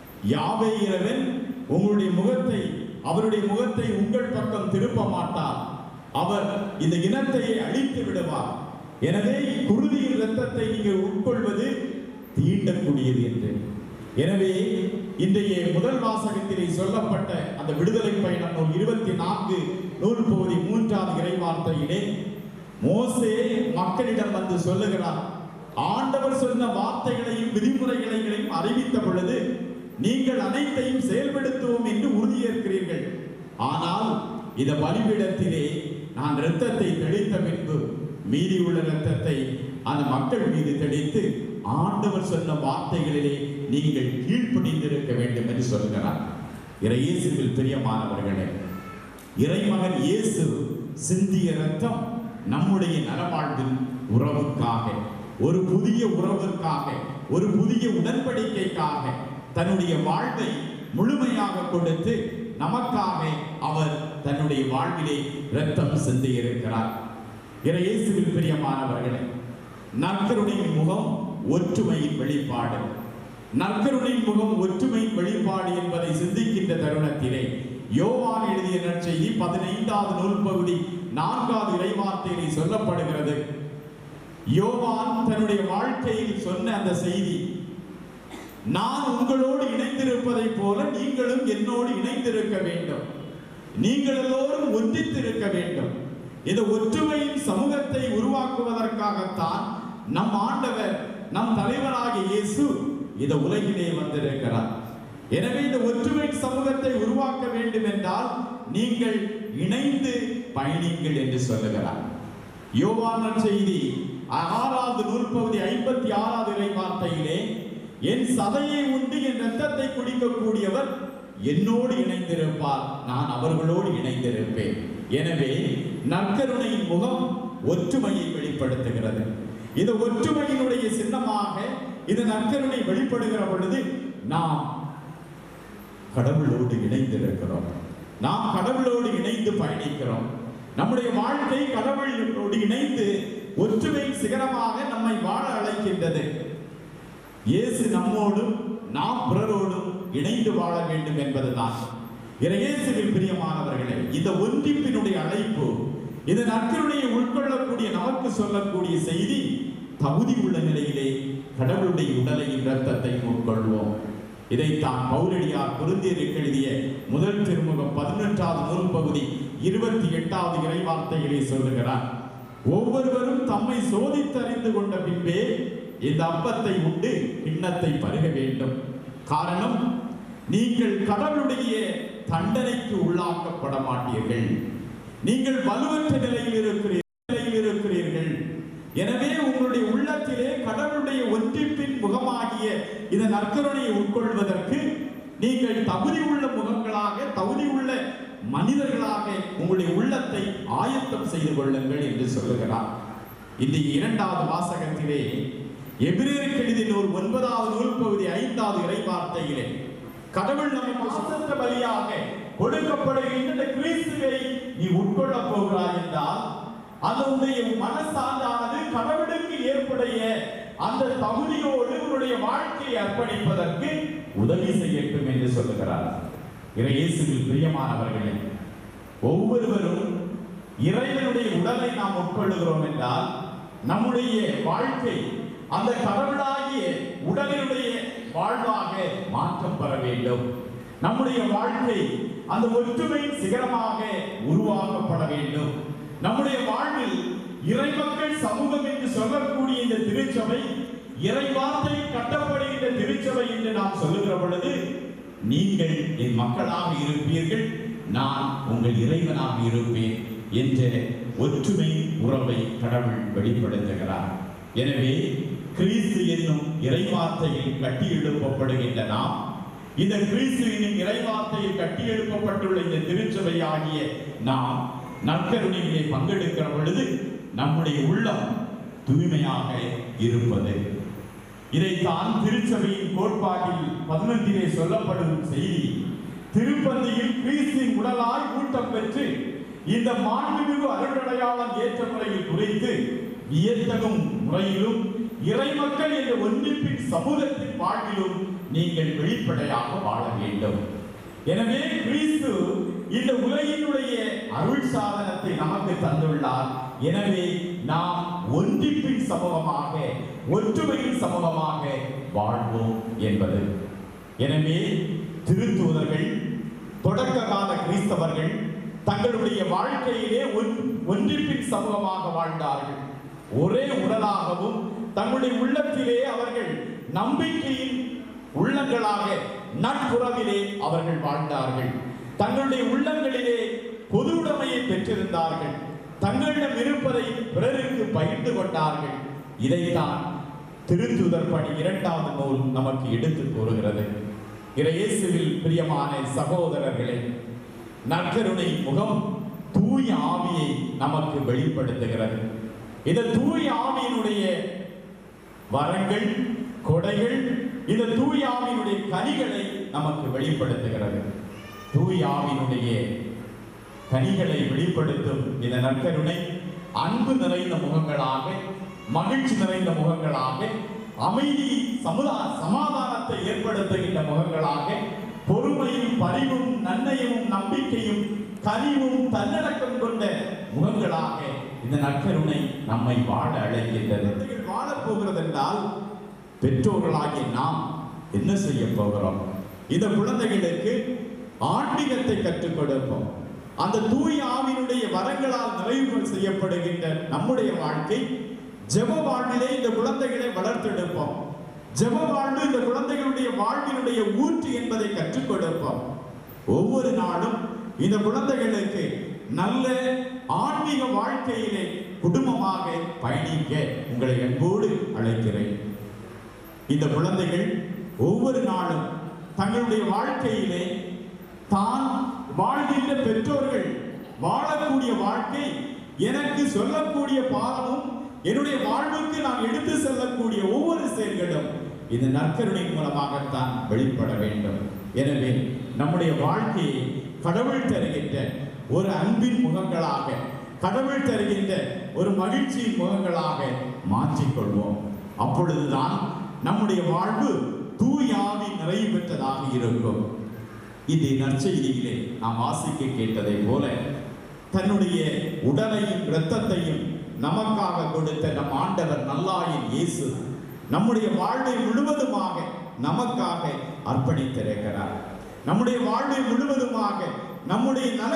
யாவே இறைவன் உங்களுடைய முகத்தை அவருடைய முகத்தை உங்கள் பக்கம் திருப்ப மாட்டார் அவர் இந்த இனத்தையே அழித்து விடுவார் எனவே குருதியின் இரத்தத்தை நீங்கள் உட்கொள்வது தீண்டக்கூடியது என்று எனவே இன்றைய முதல் வாசகத்திலே சொல்லப்பட்ட அந்த விடுதலை பயணம் நூல் இருபத்தி நான்கு நூல் பகுதி மூன்றாவது இறைவார்த்தையிலே மோசே மக்களிடம் வந்து சொல்லுகிறார் ஆண்டவர் சொன்ன வார்த்தைகளையும் விதிமுறைகளையும் அறிவித்த பொழுது நீங்கள் அனைத்தையும் செயல்படுத்துவோம் என்று உறுதியேற்கிறீர்கள் ஆனால் இந்த பலிபீடத்திலே நான் இரத்தத்தை தெளித்த பின்பு மீதி உள்ள இரத்தத்தை அந்த மக்கள் மீது தெளித்து ஆண்டவர் சொன்ன வார்த்தைகளிலே நீங்கள் கீழ்ப்படிந்திருக்க வேண்டும் என்று சொல்கிறார் இறையேசுவில் பிரியமானவர்களே இறைமகன் இயேசு சிந்திய ரத்தம் நம்முடைய நலவாழ்வின் உறவுக்காக ஒரு புதிய உறவுக்காக ஒரு புதிய உடன்படிக்கைக்காக தன்னுடைய வாழ்வை முழுமையாக கொடுத்து நமக்காக அவர் தன்னுடைய வாழ்விலே இரத்தம் சிந்தி இருக்கிறார் இறையேசுவில் பிரியமானவர்களே நற்கருணையின் முகம் ஒற்றுமையின் வெளிப்பாடு நற்கருணையின் முகம் ஒற்றுமையின் வெளிப்பாடு என்பதை சிந்திக்கின்ற தருணத்திலே யோவான் எழுதிய நற்செய்தி பதினைந்தாவது நூல் பகுதி நான்காவது இறைவார்த்தையிலே சொல்லப்படுகிறது யோவான் தன்னுடைய வாழ்க்கையில் சொன்ன அந்த செய்தி நான் உங்களோடு இணைந்திருப்பதைப் போல நீங்களும் என்னோடு இணைந்திருக்க வேண்டும் நீங்கள் எல்லோரும் ஒன்றித்திருக்க வேண்டும் இந்த ஒற்றுமையின் சமூகத்தை உருவாக்குவதற்காகத்தான் நம் ஆண்டவர் நம் தலைவராகிய இயேசு இந்த உலகிலே வந்திருக்கிறார் எனவே இந்த ஒற்றுமை சமூகத்தை உருவாக்க வேண்டும் என்றால் நீங்கள் இணைந்து பயணிங்கள் என்று சொல்லுகிறார் யோவான செய்தி ஆறாவது நூற்பகுதி ஐம்பத்தி ஆறாவது இறை வார்த்தையிலே என் சதையை உண்டு என் ரத்தத்தை குடிக்கக்கூடியவர் என்னோடு இணைந்திருப்பார் நான் அவர்களோடு இணைந்திருப்பேன் எனவே நற்கருணையின் முகம் ஒற்றுமையை வெளிப்படுத்துகிறது இந்த ஒற்றுமையினுடைய சின்னமாக இந்த நற்கருணை வெளிப்படுகிற பொழுது நாம் கடவுளோடு இணைந்திருக்கிறோம் நாம் கடவுளோடு இணைந்து பயணிக்கிறோம் நம்முடைய வாழ்க்கை கடவுளோடு இணைந்து ஒற்றுமை சிகரமாக நம்மை வாழ அழைக்கின்றது இயேசு நம்மோடும் நாம் பிறரோடும் இணைந்து வாழ வேண்டும் என்பதுதான் இயேசுவில் பிரியமானவர்களே இந்த ஒன்றிப்பினுடைய அழைப்பு இந்த நற்கருணையை உட்கொள்ளக்கூடிய நமக்கு சொல்லக்கூடிய செய்தி தகுதி உள்ள நிலையிலே கடவுளுடைய உடலையும் இரத்தத்தை உட்கொள்வோம் இதைத்தான் பௌரடியார் குருந்தியருக்கு எழுதிய முதல் திருமுகம் பதினெட்டாவது நூல் பகுதி இருபத்தி எட்டாவது இறைவார்த்தையிலே சொல்லுகிறார் ஒவ்வொருவரும் தம்மை சோதித்தறிந்து கொண்ட பின்பே இந்த அப்பத்தை உண்டு கிண்ணத்தை பருக வேண்டும் காரணம் நீங்கள் கடவுளுடைய தண்டனைக்கு உள்ளாக்கப்பட மாட்டீர்கள் நீங்கள் வலுவற்ற நிலையில் இருக்கிறீர்கள் நிலையில் இருக்கிறீர்கள் எனவே உங்களுடைய உள்ளத்திலே கடவுளுடைய ஒன்றிப்பின் முகமாகிய இந்த நற்கருணையை உட்கொள்வதற்கு நீங்கள் தகுதி உள்ள முகங்களாக தகுதி உள்ள மனிதர்களாக உங்களுடைய உள்ளத்தை ஆயத்தம் செய்து கொள்ளுங்கள் என்று சொல்லுகிறார் இந்த இரண்டாவது வாசகத்திலே எபிரேயருக்கு எழுதின ஒரு ஒன்பதாவது நூல் பகுதி ஐந்தாவது இறை வார்த்தையிலே கடவுள் நமக்கு சுதந்திர பலியாக கொடுக்கப்படுகின்ற இந்த கிறிஸ்துவை நீ உட்கொள்ளப் போகிறாய் என்றால் அதனுடைய மனசான்றானது கடவுளுக்கு ஏற்புடைய அந்த தகுதியோடு உன்னுடைய வாழ்க்கையை அர்ப்பணிப்பதற்கு உதவி செய்யட்டும் என்று சொல்லுகிறார் இறையேசுவில் பிரியமானவர்களே ஒவ்வொருவரும் இறைவனுடைய உடலை நாம் உட்கொள்ளுகிறோம் என்றால் நம்முடைய வாழ்க்கை அந்த கடவுளாகிய உடலினுடைய வாழ்வாக மாற்றம் பெற வேண்டும் நம்முடைய வாழ்க்கை அந்த ஒற்றுமையின் சிகரமாக உருவாக்கப்பட வேண்டும் நம்முடைய வாழ்வில் இறைமக்கள் சமூகம் என்று சொல்லக்கூடிய இந்த திருச்சபை இறைவார்த்தை கட்டப்படுகின்ற திருச்சபை என்று நாம் சொல்லுகிற பொழுது நீங்கள் என் மக்களாக இருப்பீர்கள் நான் உங்கள் இறைவனாக இருப்பேன் என்ற ஒற்றுமை உறவை கடவுள் வெளிப்படுத்துகிறார் எனவே கிறிஸ்து என்னும் இறைவார்த்தையில் கட்டி எழுப்பப்படுகின்ற நாம் இந்த கிறிஸ்து என்னும் இறைவார்த்தையில் கட்டி எழுப்பப்பட்டுள்ள இந்த திருச்சபை ஆகிய நாம் நற்கருணையிலே பங்கெடுக்கிற பொழுது நம்முடைய உள்ளம் தூய்மையாக இருப்பது இதைத்தான் திருச்சபையின் கோட்பாட்டில் பதினொன்றிலே சொல்லப்படும் செய்தி திருப்பந்தியில் கிறிஸ்துவின் உடலாய் ஊட்டம் பெற்று இந்த மாண்புமிகு அருளடையாளம் ஏற்ற முறையில் குறித்து வியத்தகும் முறையிலும் இறைமக்கள் என்ற ஒன்றிப்பின் சமூகத்தின் வாழ்விலும் நீங்கள் வெளிப்படையாக வாழ வேண்டும் எனவே கிறிஸ்து இந்த உலகினுடைய அருள் சாதனத்தை நமக்கு தந்துள்ளார் எனவே நாம் ஒன்றிப்பின் சமூகமாக ஒற்றுமையின் சமூகமாக வாழ்வோம் என்பது எனவே திருத்தூதர்கள் தொடக்க கால கிறிஸ்தவர்கள் தங்களுடைய வாழ்க்கையிலே ஒன்- ஒன்றிப்பின் சமூகமாக வாழ்ந்தார்கள் ஒரே உடலாகவும் தங்களுடைய உள்ளத்திலே அவர்கள் நம்பிக்கையின் உள்ளங்களாக நட்புறவிலே அவர்கள் வாழ்ந்தார்கள் தங்களுடைய உள்ளங்களிலே பொது உடைமையை பெற்றிருந்தார்கள் தங்களிடம் இருப்பதை பிறருக்கு பகிர்ந்து கொண்டார்கள் இதைத்தான் திருத்துதர் பணி இரண்டாவது நூல் நமக்கு எடுத்துக் கூறுகிறது இறையேசுவில் பிரியமான சகோதரர்களே நற்கருணை முகம் தூய ஆவியை நமக்கு வெளிப்படுத்துகிறது இந்த தூய ஆவியினுடைய வரங்கள் கொடைகள் இந்த தூய ஆவியினுடைய கனிகளை நமக்கு வெளிப்படுத்துகிறது தூய ஆவியினுடைய கனிகளை வெளிப்படுத்தும் இந்த நற்கருணை அன்பு நிறைந்த முகங்களாக மகிழ்ச்சி நிறைந்த முகங்களாக அமைதி சமுதா சமாதானத்தை ஏற்படுத்துகின்ற முகங்களாக பொறுமையும் பரிவும் நன்மையும் நம்பிக்கையும் கனிவும் தன்னடக்கம் கொண்ட முகங்களாக இந்த நற்கருணை நம்மை வாழ அழைக்கின்றது குழந்தைகள் வாழப் போகிறது என்றால் பெற்றோர்களாகிய நாம் என்ன செய்ய போகிறோம் இந்த குழந்தைகளுக்கு ஆன்மீகத்தை கற்றுக் கொடுப்போம் அந்த தூய ஆவியினுடைய வரங்களால் நிறைவு செய்யப்படுகின்ற நம்முடைய வாழ்க்கை ஜெப வாழ்விலே இந்த குழந்தைகளை வளர்த்தெடுப்போம் ஜெப வாழ்வு இந்த குழந்தைகளுடைய வாழ்வினுடைய ஊற்று என்பதை கற்றுக் கொடுப்போம் ஒவ்வொரு நாளும் இந்த குழந்தைகளுக்கு நல்ல ஆன்மீக வாழ்க்கையிலே குடும்பமாக பயணிக்க உங்களை அன்போடு அழைக்கிறேன் இந்த குழந்தைகள் ஒவ்வொரு நாளும் தங்களுடைய வாழ்க்கையிலே தான் வாழ்கின்ற பெற்றோர்கள் வாழக்கூடிய வாழ்க்கை எனக்கு சொல்லக்கூடிய பாடமும் என்னுடைய வாழ்வுக்கு நான் எடுத்து செல்லக்கூடிய ஒவ்வொரு செயல்களும் இந்த நற்கருணை மூலமாகத்தான் வெளிப்பட வேண்டும் எனவே நம்முடைய வாழ்க்கையை கடவுள் தருகின்ற ஒரு அன்பின் முகங்களாக கடவுள் தருகின்ற ஒரு மகிழ்ச்சியின் முகங்களாக மாற்றிக்கொள்வோம் அப்பொழுதுதான் நம்முடைய வாழ்வு தூயாவி நிறைவு பெற்றதாக இருக்கும் இந்த நற்செய்தியிலே நாம் வாசிக்க கேட்டதை போல தன்னுடைய உடலையும் இரத்தத்தையும் நமக்காக கொடுத்த நம் ஆண்டவர் நல்லாயின் இயேசு நம்முடைய வாழ்வை முழுவதுமாக நமக்காக அர்ப்பணித்திருக்கிறார் நம்முடைய வாழ்வை முழுவதுமாக நம்முடைய நல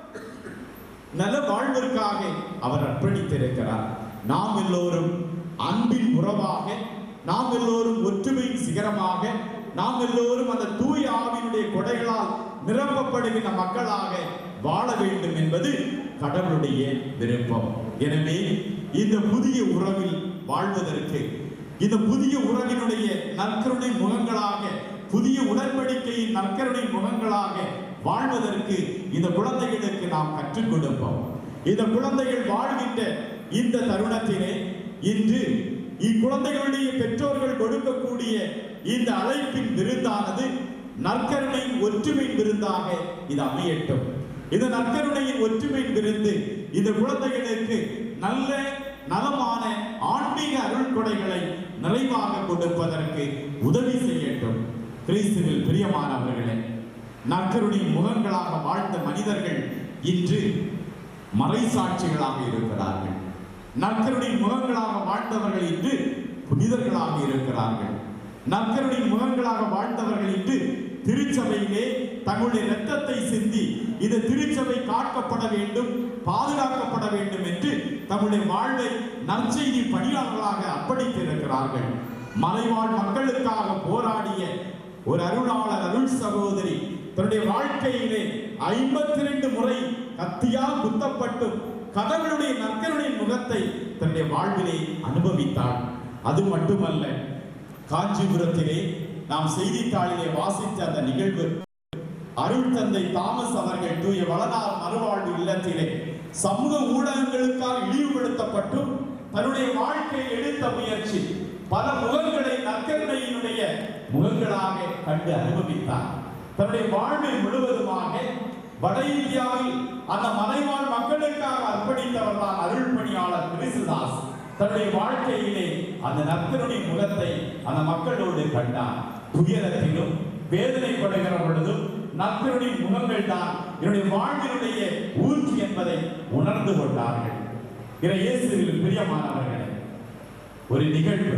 நல வாழ்விற்காக அவர் அர்ப்பணித்திருக்கிறார் நாம் எல்லோரும் அன்பின் உறவாக நாம் எல்லோரும் ஒற்றுமையின் சிகரமாக நாம் எல்லோரும் அந்த தூய ஆவியினுடைய கொடைகளால் நிரப்பப்படுகின்ற மக்களாக வாழ வேண்டும் என்பது கடவுளுடைய விருப்பம் எனவே இந்த புதிய உறவில் வாழ்வதற்கு இந்த புதிய உறவினுடைய நற்கருணை முகங்களாக புதிய உடன்படிக்கையின் நற்கருணை முகங்களாக வாழ்வதற்கு இந்த குழந்தைகளுக்கு நாம் கற்றுக் கொடுப்போம் இந்த குழந்தைகள் வாழ்கின்ற இந்த தருணத்திலே இன்று இக்குழந்தைகளுடைய பெற்றோர்கள் கொடுக்கக்கூடிய இந்த அழைப்பின் விருந்தானது நற்கருணையின் ஒற்றுமை விருந்தாக இது அமையட்டும் இந்த நற்கருணையின் ஒற்றுமை விருந்து இந்த குழந்தைகளுக்கு நல்ல நலமான ஆன்மீக அருள் கொடைகளை நிறைவாக கொடுப்பதற்கு உதவி செய்யட்டும் கிறிஸ்துவில் பிரியமானவர்களே நற்கருணை முகங்களாக வாழ்ந்த மனிதர்கள் இன்று மறைசாட்சிகளாக இருக்கிறார்கள் நற்கருணை முகங்களாக வாழ்ந்தவர்கள் இன்று புனிதர்களாக இருக்கிறார்கள் நற்கருணை முகங்களாக வாழ்ந்தவர்கள் இன்று திருச்சபையிலே தங்களுடைய இரத்தத்தை சிந்தி இந்த திருச்சபை காக்கப்பட வேண்டும் பாதுகாக்கப்பட வேண்டும் என்று தங்களுடைய வாழ்வை நற்செய்தி பணியாளர்களாக அர்ப்பணித்து இருக்கிறார்கள் மலைவாழ் மக்களுக்காக போராடிய ஒரு அருளாளர் அருள் சகோதரி தன்னுடைய வாழ்க்கையிலே ஐம்பத்தி ரெண்டு முறை கத்தியால் குத்தப்பட்டும் கடவுளுடைய நற்கருடைய முகத்தை தன்னுடைய வாழ்விலே அனுபவித்தாள் அது மட்டுமல்ல காஞ்சிபுரத்திலே நாம் செய்தித்தாளிலே வாசித்த அந்த நிகழ்வு அருள் தந்தை தாமஸ் அவர்கள் தூய வளனார் மறுவாழ்வு இல்லத்திலே சமூக ஊடகங்களுக்காக இழிவுபடுத்தப்பட்டும் தன்னுடைய வாழ்க்கையை எடுத்த முயற்சி பல முகங்களை நற்கருணையினுடைய முகங்களாக கண்டு அனுபவித்தார் தன்னுடைய வாழ்வை முழுவதுமாக வட இந்தியாவில் அந்த மலைவாழ் மக்களுக்காக அர்ப்பணித்தவர் தான் அருள் பணியாளர் கிறிஸ்துதாஸ் தன்னுடைய வாழ்க்கையிலே அந்த நற்கருணை முகத்தை அந்த மக்களோடு கண்டார் துயரத்திலும் வேதனைப்படுகிற பொழுதும் நற்கருணை முகங்கள் தான் என்னுடைய வாழ்வினுடைய ஊர்ச்சி என்பதை உணர்ந்து கொண்டார்கள் இறை இயேசுவில் பிரியமானவர்களே ஒரு நிகழ்வு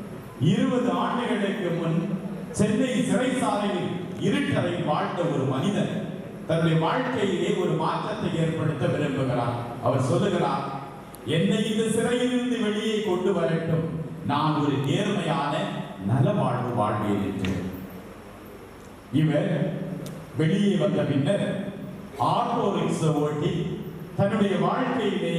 இருபது ஆண்டுகளுக்கு முன் சென்னை சிறைசாலையில் இருட்டறை வாழ்ந்த ஒரு மனிதன் தன்னுடைய வாழ்க்கையிலே ஒரு மாற்றத்தை ஏற்படுத்த விரும்புகிறார் அவர் சொல்லுகிறார் என்னை இந்த சிறையிலிருந்து வெளியே கொண்டு வரட்டும் நான் ஒரு நேர்மையான நல வாழ்வு வாழ்வேன் என்று இவர் வெளியே வந்த பின்னர் ஆட்டோ ரிக்ஷா ஓட்டி தன்னுடைய வாழ்க்கையிலே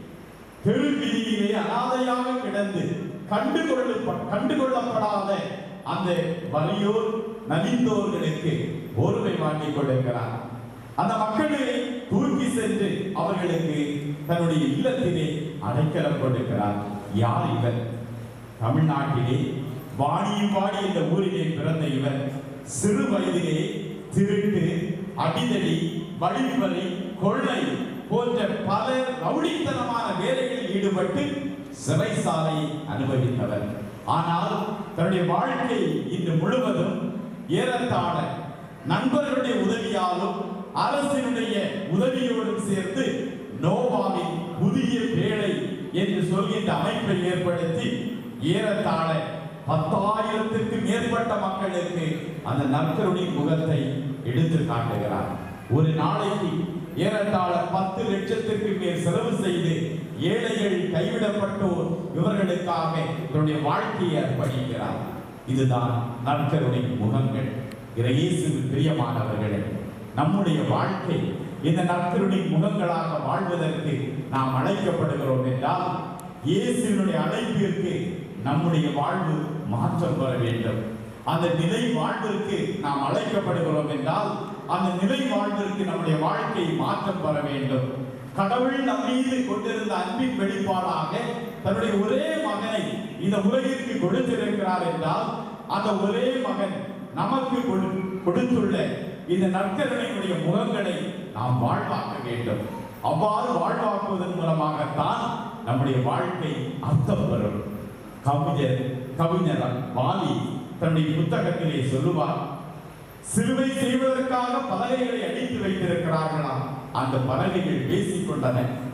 தெருவீதியிலே அனாதையாக கிடந்து கண்டுகொள்ள கண்டுகொள்ளப்படாத அந்த வலியோர் நலிந்தோர்களுக்கு போர்வை வாங்கி கொடுக்கிறார் அந்த மக்களை தூக்கி சென்று அவர்களுக்கு தன்னுடைய இல்லத்திலே அடைக்கலம் கொடுக்கிறார் யார் இவர் தமிழ்நாட்டிலே வாணியம்பாடி என்ற ஊரிலே பிறந்த இவர் சிறு வயதிலே திருட்டு அடிதடி வழிப்பறி கொள்ளை போன்ற பல ரவுடித்தனமான வேலைகளில் ஈடுபட்டு சிறைசாலை அனுபவித்தவர் ஆனால் தன்னுடைய வாழ்க்கை இன்று முழுவதும் ஏறத்தாழ நண்பர்களுடைய உதவியாலும் அரசினுடைய உதவியோடும் சேர்ந்து நோவாவின் புதிய பேழை என்று சொல்கின்ற அமைப்பை ஏற்படுத்தி ஏறத்தாழ பத்தாயிரத்திற்கு மேற்பட்ட மக்களுக்கு அந்த நற்கருணை முகத்தை எடுத்து காட்டுகிறார் ஒரு நாளைக்கு ஏறத்தாழ பத்து லட்சத்திற்கு மேல் செலவு செய்து ஏழைகள் கைவிடப்பட்டோர் இவர்களுக்காக தன்னுடைய வாழ்க்கையை அர்ப்பணிக்கிறார் இதுதான் நற்கருணை முகங்கள் இயேசுவில் பிரியமானவர்களே நம்முடைய வாழ்க்கை இந்த நற்கருணை முகங்களாக வாழ்வதற்கு நாம் அழைக்கப்படுகிறோம் என்றால் இயேசுவினுடைய அழைப்பிற்கு நம்முடைய வாழ்வு மாற்றம் பெற வேண்டும் அந்த நிலை வாழ்விற்கு நாம் அழைக்கப்படுகிறோம் என்றால் அந்த நிலை வாழ்விற்கு நம்முடைய வாழ்க்கை மாற்றம் பெற வேண்டும் கடவுள் நம் மீது கொண்டிருந்த அன்பின் வெளிப்பாடாக தன்னுடைய ஒரே மகனை இந்த உலகிற்கு கொடுத்திருக்கிறார் என்றால் அந்த ஒரே மகன் நமக்கு கொடு- கொடுத்துள்ள இந்த நற்கருணையுடைய முகங்களை நாம் வாழ்வாக்க வேண்டும் அவ்வாறு வாழ்வாக்குவதன் மூலமாகத்தான் நம்முடைய வாழ்க்கை அர்த்தம் பெறும் கவிஞர் கவிஞர் வாலி தன்னுடைய புத்தகத்திலே சொல்லுவார் சிலுவை செய்வதற்காக பலகைகளை அடித்து வைத்திருக்கிறார்களாம் அந்த பலகைகள் பேசிக்கொண்டன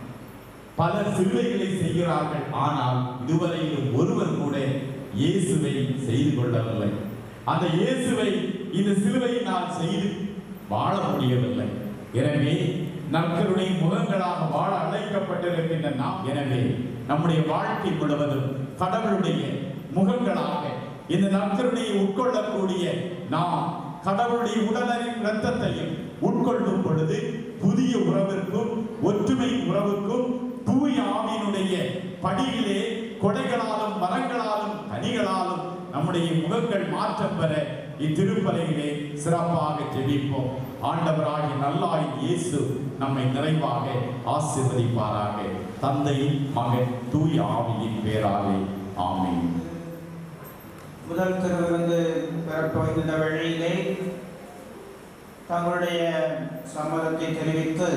பலர் சிலுவைகளை செய்கிறார்கள் ஆனால் இதுவரையிலும் ஒருவர் கூட இயேசுவை செய்து கொள்ளவில்லை அந்த இயேசுவை இந்த சிலுவையினால் செய்து வாழ முடியவில்லை எனவே நற்கருணை முகங்களாக வாழ அழைக்கப்பட்டிருக்கின்ற நாம் எனவே நம்முடைய வாழ்க்கை முழுவதும் கடவுளுடைய முகங்களாக இந்த நற்கருணையை உட்கொள்ளக்கூடிய நாம் கடவுளுடைய உடலின் இரத்தத்தையும் உட்கொள்ளும் பொழுது புதிய உறவிற்கும் ஒற்றுமை உறவுக்கும் தூய ஆவியினுடைய படியிலே கொடைகளாலும் மரங்களாலும் கனிகளாலும் நம்முடைய முகங்கள் மாற்றம் பெற இத்திருப்பலையிலே சிறப்பாக ஜெபிப்போம் ஆண்டவராகி நல்லாய் இயேசு நம்மை நிறைவாக ஆசீர்வதிப்பாராக தந்தை மகன் தூய ஆவியின் பேராலே ஆமென் முதல் திருவிருந்து பெறப்போகின்ற வழியிலே தங்களுடைய சம்மதத்தை தெரிவித்து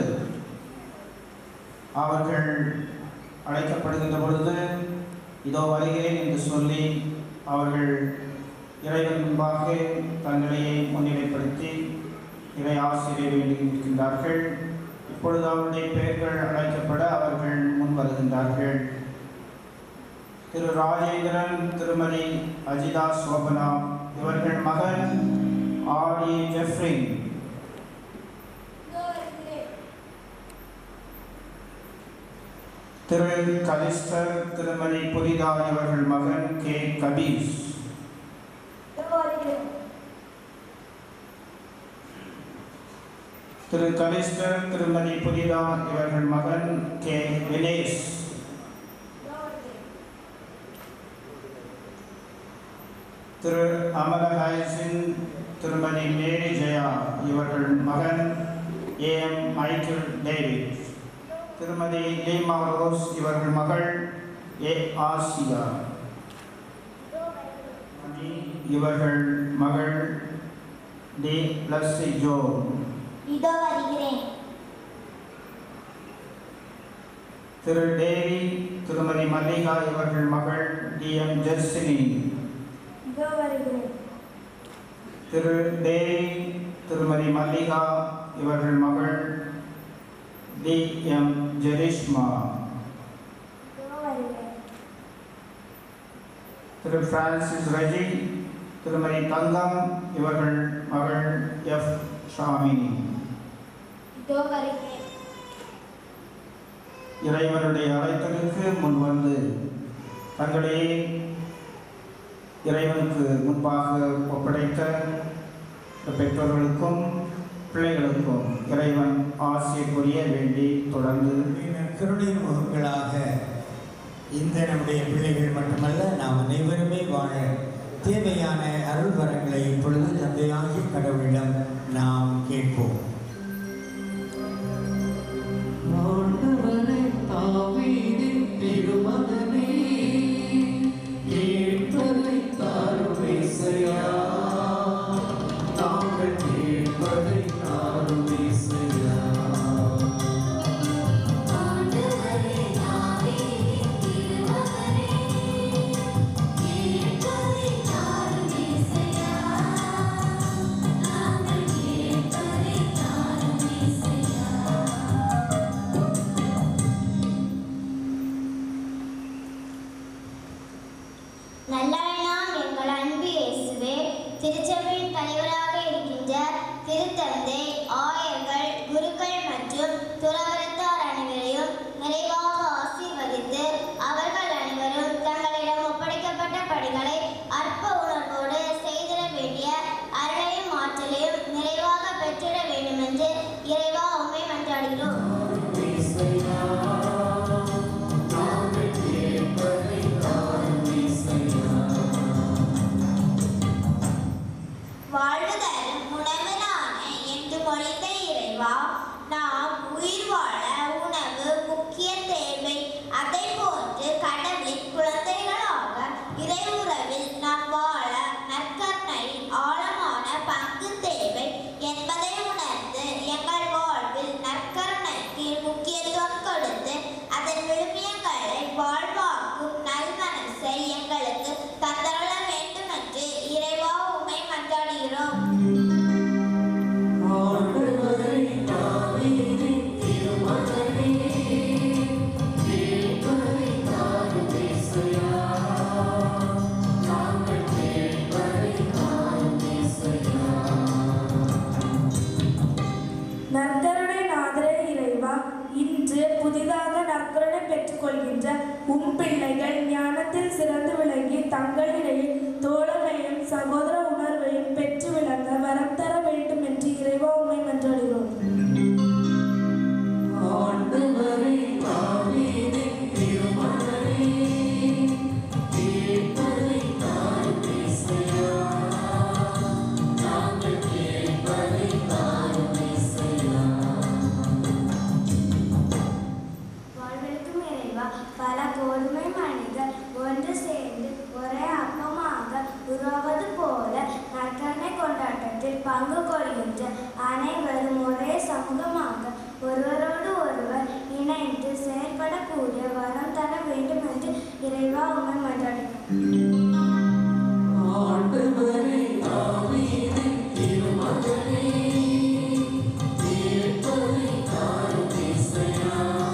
அவர்கள் அழைக்கப்படுகின்ற பொழுது இதோ வருகிறேன் என்று சொல்லி அவர்கள் இறைவன் முன்பாக தங்களையே முன்னிலைப்படுத்தி இறை ஆசிரியர் வேண்டி இருக்கின்றார்கள் இப்பொழுது அவருடைய பெயர்கள் அழைக்கப்பட அவர்கள் முன் வருகின்றார்கள் திரு ராஜேந்திரன் திருமதி அஜிதா சோபனா இவர்கள் மகன் ஆர் ஏ ஜெஃப்ரின் திரு கலிஸ்டர் திருமதி புரிதா இவர்கள் மகன் கே கபீஸ் திரு கலிஸ்டர் திருமதி புரிதா இவர்கள் மகன் கே வினேஷ் திரு அமலஹாயசின் திருமதி மேரி ஜெயா இவர்கள் மகன் ஏ எம் மைக்கேல் டேவிட் திருமதி லீமா ரோஸ் இவர்கள் மகள் ஏ ஆசியா மணி இவர்கள் மகள் டி லஸ்ஸி ஜோ இதோ வருகிறேன் திரு தேவி திருமதி மல்லிகா இவர்கள் மகள் டி எம் ஜெர்சினி இதோ வருகிறேன் திரு தேவி திருமதி மல்லிகா இவர்கள் மகள் டி எம் ஜெரிஷ்மா இதோ வருகிறேன் திரு பிரான்சிஸ் ரஜி திருமதி தங்கம் இவர்கள் மகள் எஃப் ஷாமினி இதோ வருகிறேன் இறைவனுடைய அழைத்தலுக்கு முன் வந்து தங்களையே இறைவனுக்கு முன்பாக ஒப்படைத்த பெற்றோர்களுக்கும் பிள்ளைகளுக்கும் இறைவன் ஆசிரியர் புரிய வேண்டி தொடர்ந்து கருணையின் முகங்களாக இந்த நம்முடைய பிள்ளைகள் மட்டுமல்ல நாம் அனைவருமே வாழ தேவையான அருள் வரங்களை இப்பொழுது தந்தையாகிய கடவுளிடம் நாம் கேட்போம் ஆண்டவரே தாவீதின் திருமகனே கேட்பதை தாரும் இசையா நாங்கள் கேட்பதை தாரும் இசையா நல்லவனாம் எங்கள் அன்பு இயேசுவே திருச்சபையின் தலைவராக இருக்கின்ற திருத்தந்தை ஆயர்கள் குருக்கள் மற்றும் துறவரத்தார் அனைவரையும் நிறைவாக ஆசீர்வதித்து அவர்கள் அனைவரும் தங்களிடம் ஒப்படைக்கப்பட்ட பணிகளை அற்ப உணர்வோடு செய்திட வேண்டிய அருளையும் ஆற்றலையும் நிறைவாக பெற்றிட வேண்டுமென்று இறைவா உண்மை மன்றாடுகிறோம் இசையா நாங்கள் கேட்பதை தாரும் இசையா வாழ்வுதரும் உணவுதான என்று மொழிந்த இறைவா நாம் உயிர் வாழ உணவு முக்கிய தேவை அதை போன்று கடவுளின் குழந்தைகளாக இறை உறவில் நாம் வாழ நற்கருணையின் ஆழமான பங்கு தேவை என்பதை உணர்ந்து எங்கள் வாழ்வில் நற்கருணைக்கு முக்கியத்துவம் கொடுத்து அதன் விழுமியங்களை வாழ்வாக்கும் நல்மனசை எங்களுக்கு தந்தருள வேண்டும் என்று இறைவா உமை மன்றாடுகிறோம் ஆண்டவரே தாவீதின் திருமகனே கேட்பதை தாரும் இசையா நாங்கள் கேட்பதை தாரும் இசையா நற்கருணை நாதரே இறைவா இன்று புதிதாக நற்கருணை பெற்றுக்கொள்கின்ற உம் பிள்ளைகள் ஞானத்தில் சிறந்து விளங்கி தங்களிடையே தோழமையும் சகோதர உணர்வையும் பெற்று விளங்க வரம் தர வேண்டும் என்று இறைவா உண்மை மன்றாடுகிறோம் இறைவா பல கோதுமை மணிகள் ஒன்று சேர்ந்து ஒரே அப்பமாக உருவாவது போல நற்கரணை கொண்டாட்டத்தில் பங்கு கொள்கின்ற அனைவரும் ஒரே சமூகமாக ஒருவரோடு ஒருவர் இணைந்து செயல்படக்கூடிய வரம் தர வேண்டும் என்று இறைவா உண்மை மன்றாடுகிறோம் ஆண்டவரே தாவீதின் திருமகனே கேட்பதை தாரும் இசையா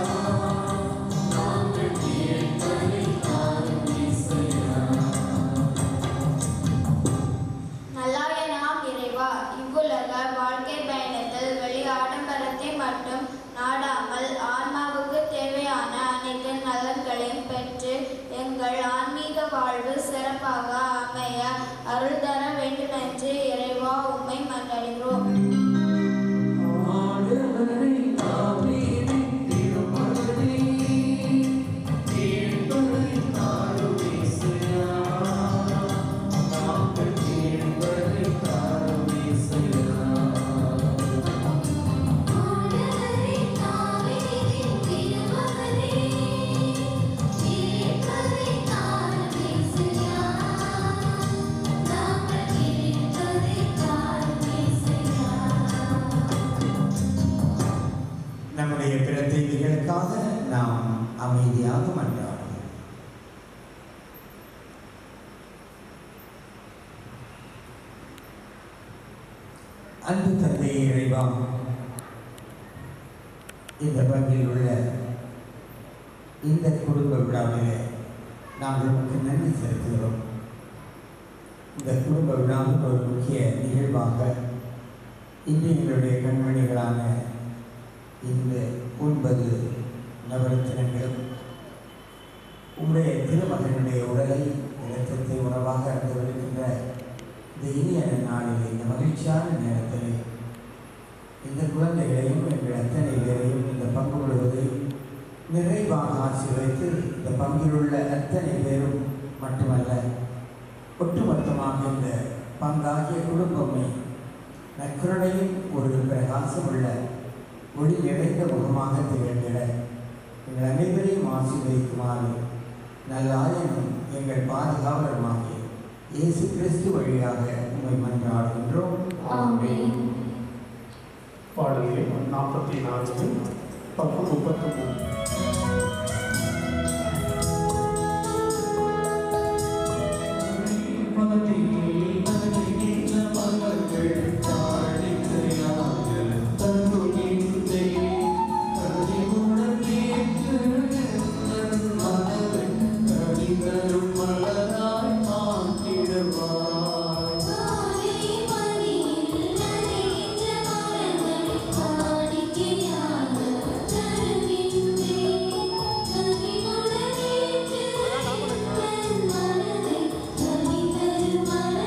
நாங்கள் கேட்பதை தாரும் இசையா நல்லாய நாம் இறைவா இவ்வுலக வாழ்க்கை பயணத்தில் வெளி ஆடம்பரத்தை மட்டும் நாடாமல் ஆன்மாவுக்கு தேவையான அனைத்து நலன்களையும் பெற்று எங்கள் ஆன்மீக வாழ்வு சிறப்பாக அமைய அருள் தர வேண்டுமென்று இறைவா உம்மை மன்றாடுகிறோம் ஆண்டவரே தாவீதின் திருமகனே கேட்பதை தாரும் இசையா நாங்கள் கேட்பதை தாரும் இசையா நம்முடைய பிற தேவைகளுக்காக நாம் அமைதியாக மன்றாடுவோம் அன்பு தந்தை இறைவா இந்த பங்கில் உள்ள இந்த குடும்ப விழாவிலே நாங்கள் உமக்கு நன்றி செலுத்துகிறோம் இந்த குடும்ப விழாவின் ஒரு முக்கிய நிகழ்வாக இன்று எங்களுடைய கண்மணிகளான இந்த ஒன்பது நவரத்தினங்களும் உங்களுடைய திருமகனுடைய உடலை இரத்தத்தை உணவாக அறிந்திருக்கின்ற இந்த இனிய நாளிலே இந்த மகிழ்ச்சியான நேரத்திலே இந்த குழந்தைகளையும் எங்கள் அத்தனை பேரையும் இந்த பங்கு கொள்வதை நிறைவாக ஆசீர்வதித்து இந்த பங்கில் உள்ள அத்தனை பேரும் மட்டுமல்ல ஒட்டுமொத்தமாக இந்த பங்காகிய குடும்பமே நற்கருணையும் ஒரு பிரகாசமுள்ள ஒளி நிறைந்த முகமாக திகழ்ந்திட எங்கள் அனைவரையும் ஆசீர்வதிக்குமாறு நல்ல ஆயனும் எங்கள் பாதுகாவலருமாகிய இயேசு கிறிஸ்து வழியாக உண்மை மன்றாடுகின்றோம் ஆமென். பாடல் எண் நாற்பத்தி நான்கு பத்து முப்பத்தி மூணு மனதை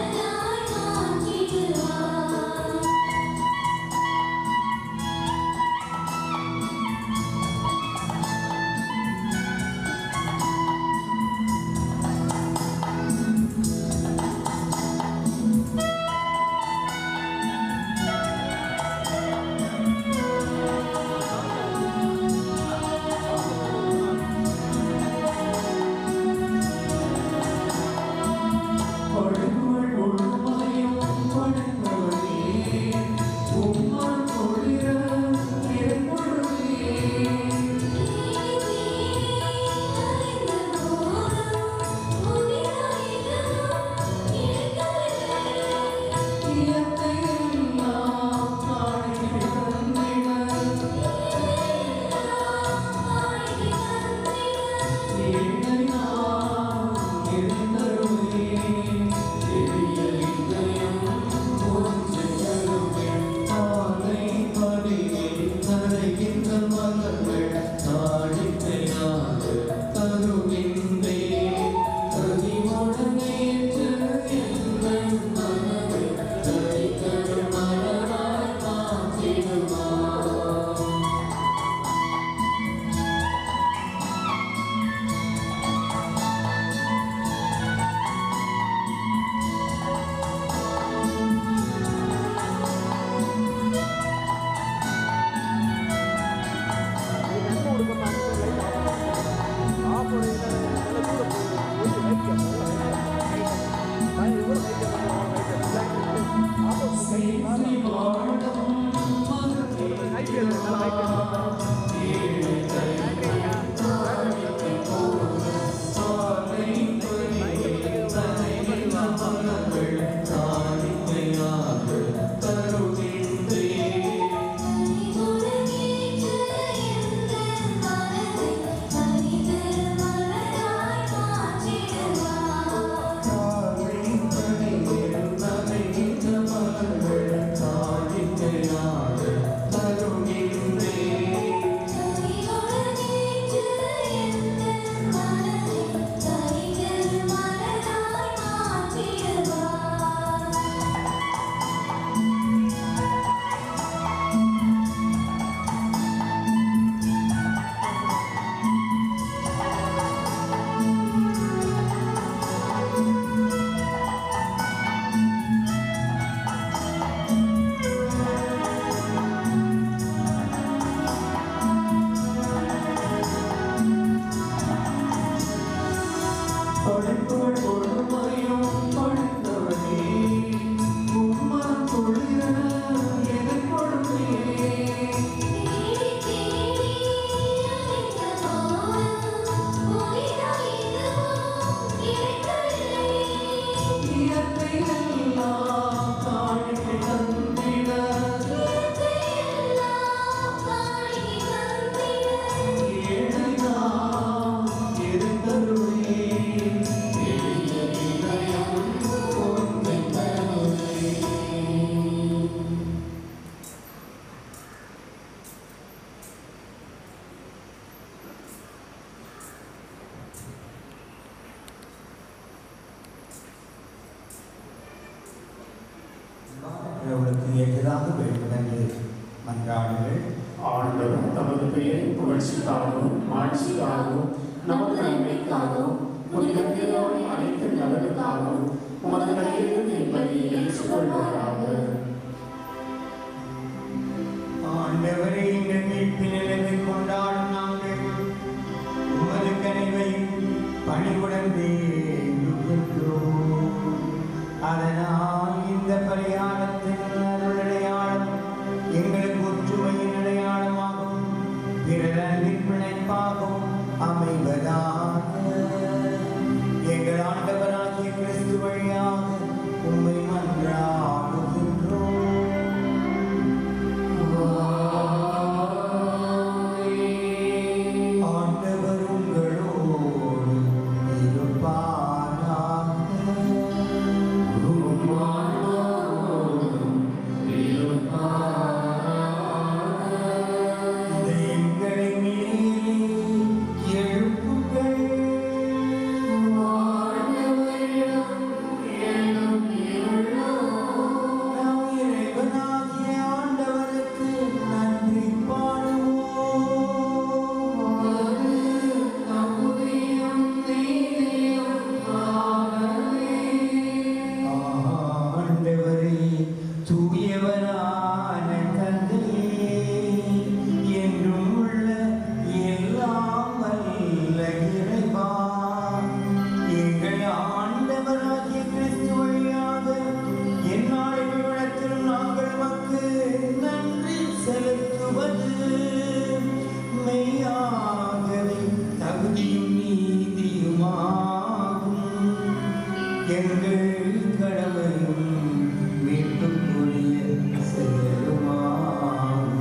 செய்ததாக வேண்டும் என்று மன்றாடுங்கள் ஆண்டவர் தமது பெயரின் புகழ்ச்சிக்காகவும் ஆட்சிக்காகவும் நமது நன்மைக்காகவும் புனிதத்தியோடு அனைத்து நலனுக்காகவும் உமது கையிலிருந்து என்பதை ஏற்றுக்கொள்வாராக ஆண்டவரே எங்கள் மீட்பின் நிலைமை கொண்டாடும் நாங்கள் உமது கனிவையும் பணிவுடன் வேண்டுகின்றோம் அதனால் இந்த பரிகாரத்தின் அருளடையாளம் எங்களுக்கு ஒற்றுமையின் அடையாளமாகவும் பிறர் அன்பின் பிணைப்பாகவும் அமைவதாக எங்கள் ஆண்டவராகிய கிறிஸ்து வழியாக உம்மை மன்றாடுகின்றோம் ஆண்டவர் உங்களோடு இருப்பாராக. இதயங்களை மேலே எழுப்புங்கள். நாம் இறைவனாகிய ஆண்டவருக்கு நன்றி பாடுவோம் ஆண்டவரே தூயவரான தந்தையே என்றும் உள்ள எல்லாம் வல்ல இறைவா எங்கள் ஆண்டவராகிய கிறிஸ்து வழியாக எந்நாளில் விடத்திலும் நாங்கள் மக்கு நன்றி செலுத்துவது மெய்யாகவே தகுதியும் நீதியுமாகும் எங்கள் கடமையும் மீட்புக்குரிய செயலுமாகும்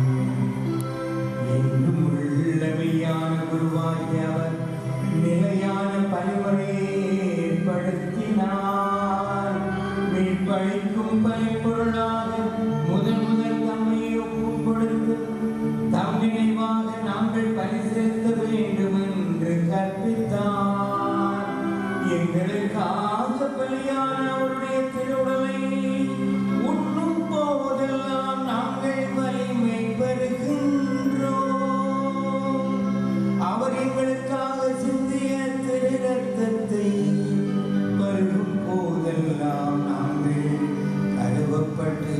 என்றும் உள்ளமையான குருவாகிய அவர் நிலையான பணிமுறையை ஏற்படுத்தினார் மீட்பளிக்கும் பணிப்பொருளாக முதன் முதல் தம்மை ஒப்புக் கொடுத்து தம் நினைவாக நாங்கள் பணி செலுத்த வேண்டும் என்று கற்பித்தார் எங்களுக்காக பலியான அவருடைய திருவுடலை உண்ணும் போதெல்லாம் நாங்கள் வலிமை பெறுகின்றோம் அவர் எங்களுக்காக சிந்திய திரு ரத்தத்தை பருகும் போதெல்லாம் நாங்கள் கருவப்பட்டு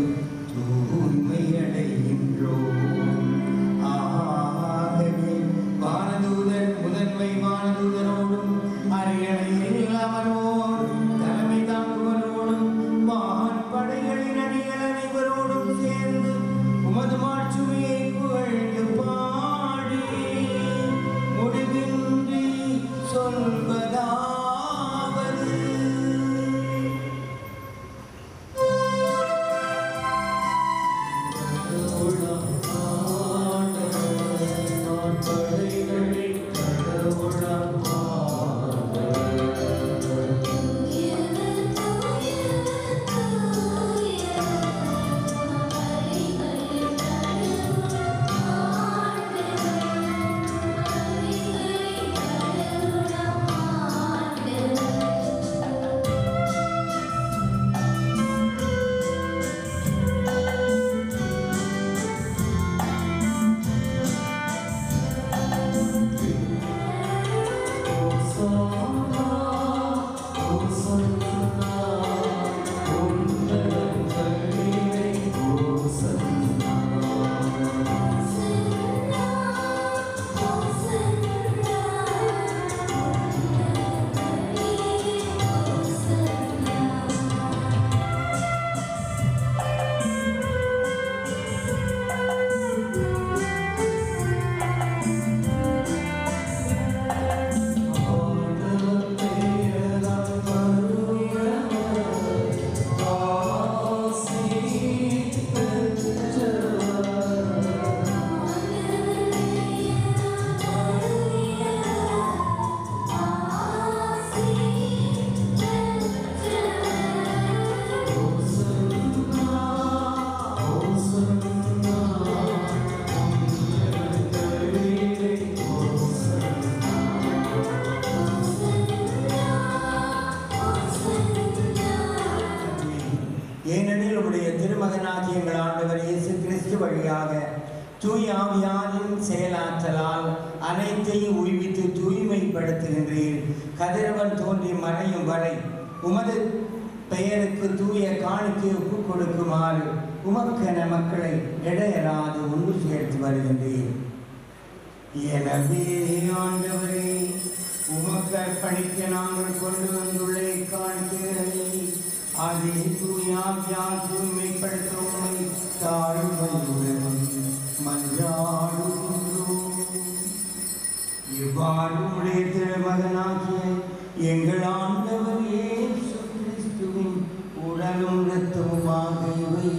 திருமகனாகிய எங்கள் ஆண்டவர் இயேசு கிறிஸ்து வழியாக தூய் ஆவியாரின் செயலாற்றலால் அனைத்தையும் உய்வித்து தூய்மைப்படுத்துகின்றீர் கதிரவன் தோன்றி மறையும் வரை உமது பெயருக்கு தூய காணிக்கை ஒப்புக் கொடுக்குமாறு உமக்கென மக்களை இடையராது ஒன்று சேர்த்து வருகின்றீர் எனவே ஆண்டவரே உமக்கு அர்ப்பணிக்க நாங்கள் கொண்டு வந்துள்ள காணிக்கைகளை அதை தூயாவியால் தூய்மைப்படுத்த உண்மை தாழ்மையுடன் மன்றாடுகின்றோம் இவ்வாறு உடைய திருமகனாகிய எங்கள் ஆண்டவர் இயேசு கிறிஸ்துவின் உடலும் இரத்தமுமாக இவை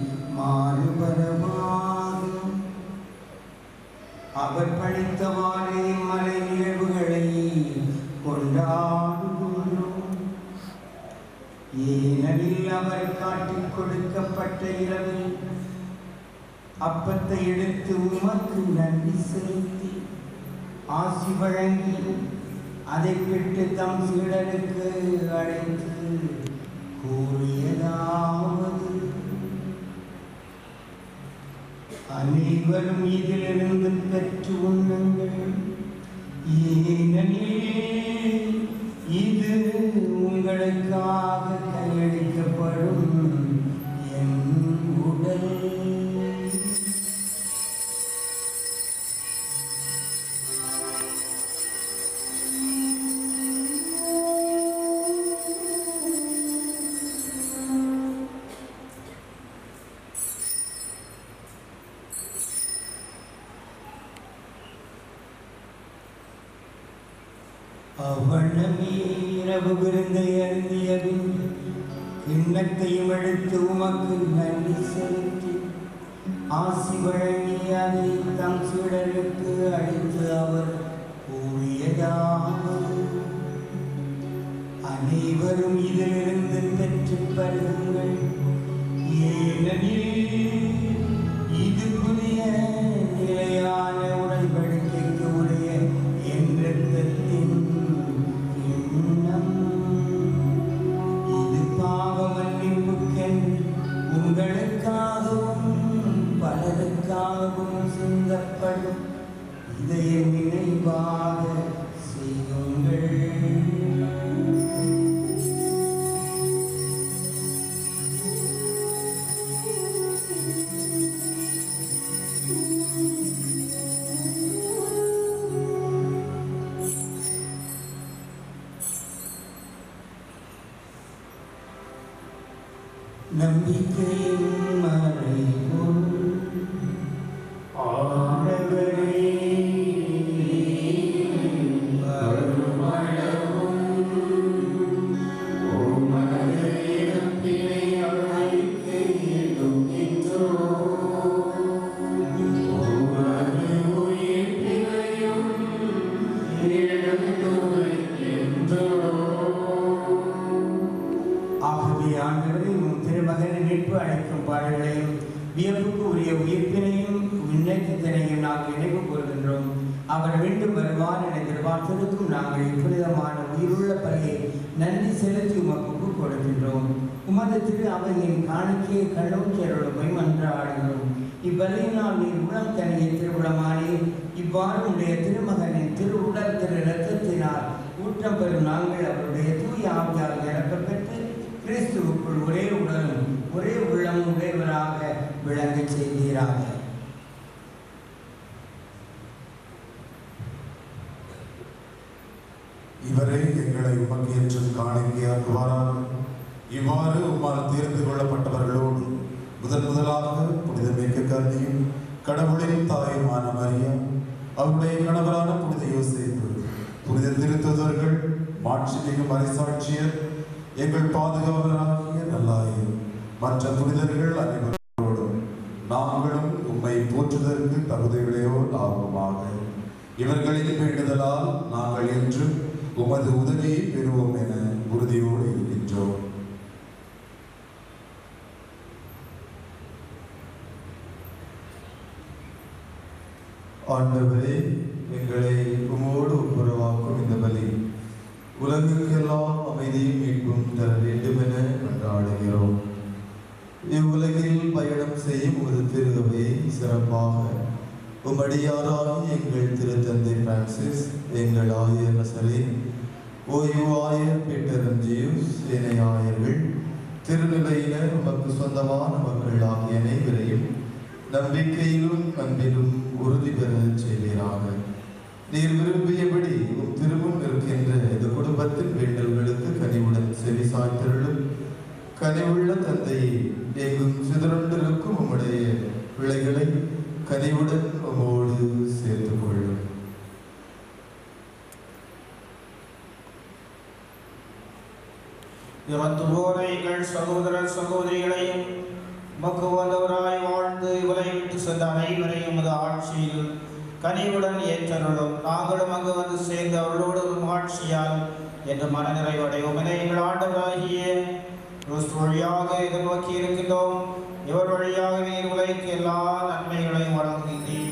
மாறுபரமாக அவர் பணித்தவாறே மலை நிகழ்வுகளை கொண்டாடுகின்றோம் ஏனெனில் அவர் காட்டிக் கொடுக்கப்பட்ட இரவில் அப்பத்தை எடுத்து உமக்கு நன்றி செலுத்தி ஆசி வழங்கி அதை பெற்று தம் சீடருக்கு அழைத்து கூறியதாவது அனைவரும் இதிலிருந்து பெற்று உண்ணுங்கள் ஏனெனில் இது உங்களுக்காக கையளிக்கப்படும் என் உடல் அவனமே இரவு விருந்தை அருந்திய பின் கிண்ணத்தையும் எடுத்து உமக்கு நன்றி செலுத்தி ஆசி வழங்கி அதை தம் சீடருக்கு அழைத்து அவர் கூறியதாவது அனைவரும் இதிலிருந்து பெற்று பருகுங்கள் ஏனெனில் இது புதிய நிலையான உடன்படிக்கைக்கு உரிய என் இரத்தத்தின் கிண்ணம் இது பாவ மன்னிப்புக்கென்று உங்களுக்காகவும் பலருக்காகவும் சிந்தப்படும் இதய நினைவாக செய்யுங்கள் நம்பிக்கையின் மறைபொருள் ஆண்டவரே ஆகவே ஆண்டவரே உம் திருமகனை மீட்பு அழைக்கும் பாடல்களையும் வியப்புக்கு உரிய உயிர்ப்பினையும் விண்ணேற்றத்தினையும் நாங்கள் நினைவு கூறுகின்றோம் அவர் மீண்டும் வருவார் என எதிர்பார்த்திருக்கும் நாங்கள் இப்புனிதமான உயிருள்ள பலியை நன்றி செலுத்தி உமக்கு ஒப்புக் கொடுக்கின்றோம் உமது திரு அவையின் காணிக்கையை கண்ணூற்றி அருளுமை மன்றாடுகிறோம் இவ்வலையினால் நீர் உளம் தனிய திருவுளமானே இவ்வாறு உடைய திருமகனின் திரு உடல் திரு இரத்தத்தினால் ஊற்றம் பெறும் நாங்கள் அவருடைய தூய ஆவியால் நிரப்பப் பெற்று கிறிஸ்துவுக்குள் ஒரே உடலும் ஒரே உள்ளமும் உடையவராக விளங்கச் செய்தீராக இவரை எங்களை உமக்கு என்றும் காணிக்கையாக்குவாராக இவ்வாறு உம்மால் தேர்ந்து கொள்ளப்பட்டவர்களோடு முதன் முதலாக புனித மேற்கு கருதியும் கடவுளின் தாயுமான மரியா அவருடைய கணவரான புனித யோசேப்பு புனித திருத்துதர்கள் மாட்சிமிகு மறைசாட்சியர் எங்கள் பாதுகாவலராகிய நல்லாயும் மற்ற புனிதர்கள் அனைவரோடும் நாங்களும் உம்மை போற்றுதற்கு தகுதியுடையோர் ஆகுமாக இவர்களின் வேண்டுதலால் நாங்கள் என்றும் உமது உதவியை பெறுவோம் என உறுதியோடு இருக்கின்றோம் ஆண்டவரே எங்களை உமோடு ஒப்புரவாக்கும் இந்த பலி உலகுக்கெல்லாம் அமைதியும் மீட்பும் தர வேண்டும் என கொண்டாடுகிறோம் இவ்வுலகில் செய்யும் ஒரு திருவையை சிறப்பாக உமடியாராகி எங்கள் திருத்தந்தை பிரான்சிஸ் எங்கள் ஆயர் நசரேன் ஓய்வு ஆயர் பீட்டர் ஜியூஸ் இணை ஆயர்கள் திருநிலையினர் உமக்கு சொந்தமான மக்கள் ஆகிய அனைவரையும் நம்பிக்கையிலும் அன்பிலும் உறுதி பெறச் செய்வீராக நீர் விரும்பியபடி உம் திருமுன் இருக்கின்ற இந்த குடும்பத்தின் வேண்டல்களுக்கு கனிவுடன் செவி சாய்த்தருளும் கனிவுள்ள தந்தையை எங்கும் சிதறண்டிருக்கும் உம்முடைய பிள்ளைகளை கனிவுடன் உம்மோடு சேர்த்துக் கொள்ளும் இறந்துபோன எங்கள் சகோதர சகோதரிகளையும் மக்கு வந்தவராய் வாழ்ந்து இவரை விட்டு சென்ற அனைவரையும் உமது ஆட்சியில் கனிவுடன் ஏற்றருளும் நாங்களும் அங்கு வந்து சேர்ந்து அவர்களோடு ஒரு ஆட்சியால் என்று மனநிறைவடையும் என எங்கள் ஆண்டவராகிய கிறிஸ்து வழியாக எதிர்நோக்கி இருக்கின்றோம் இவர் வழியாக நீர் உலகிற்கு எல்லா நன்மைகளையும் வழங்குகின்றீர்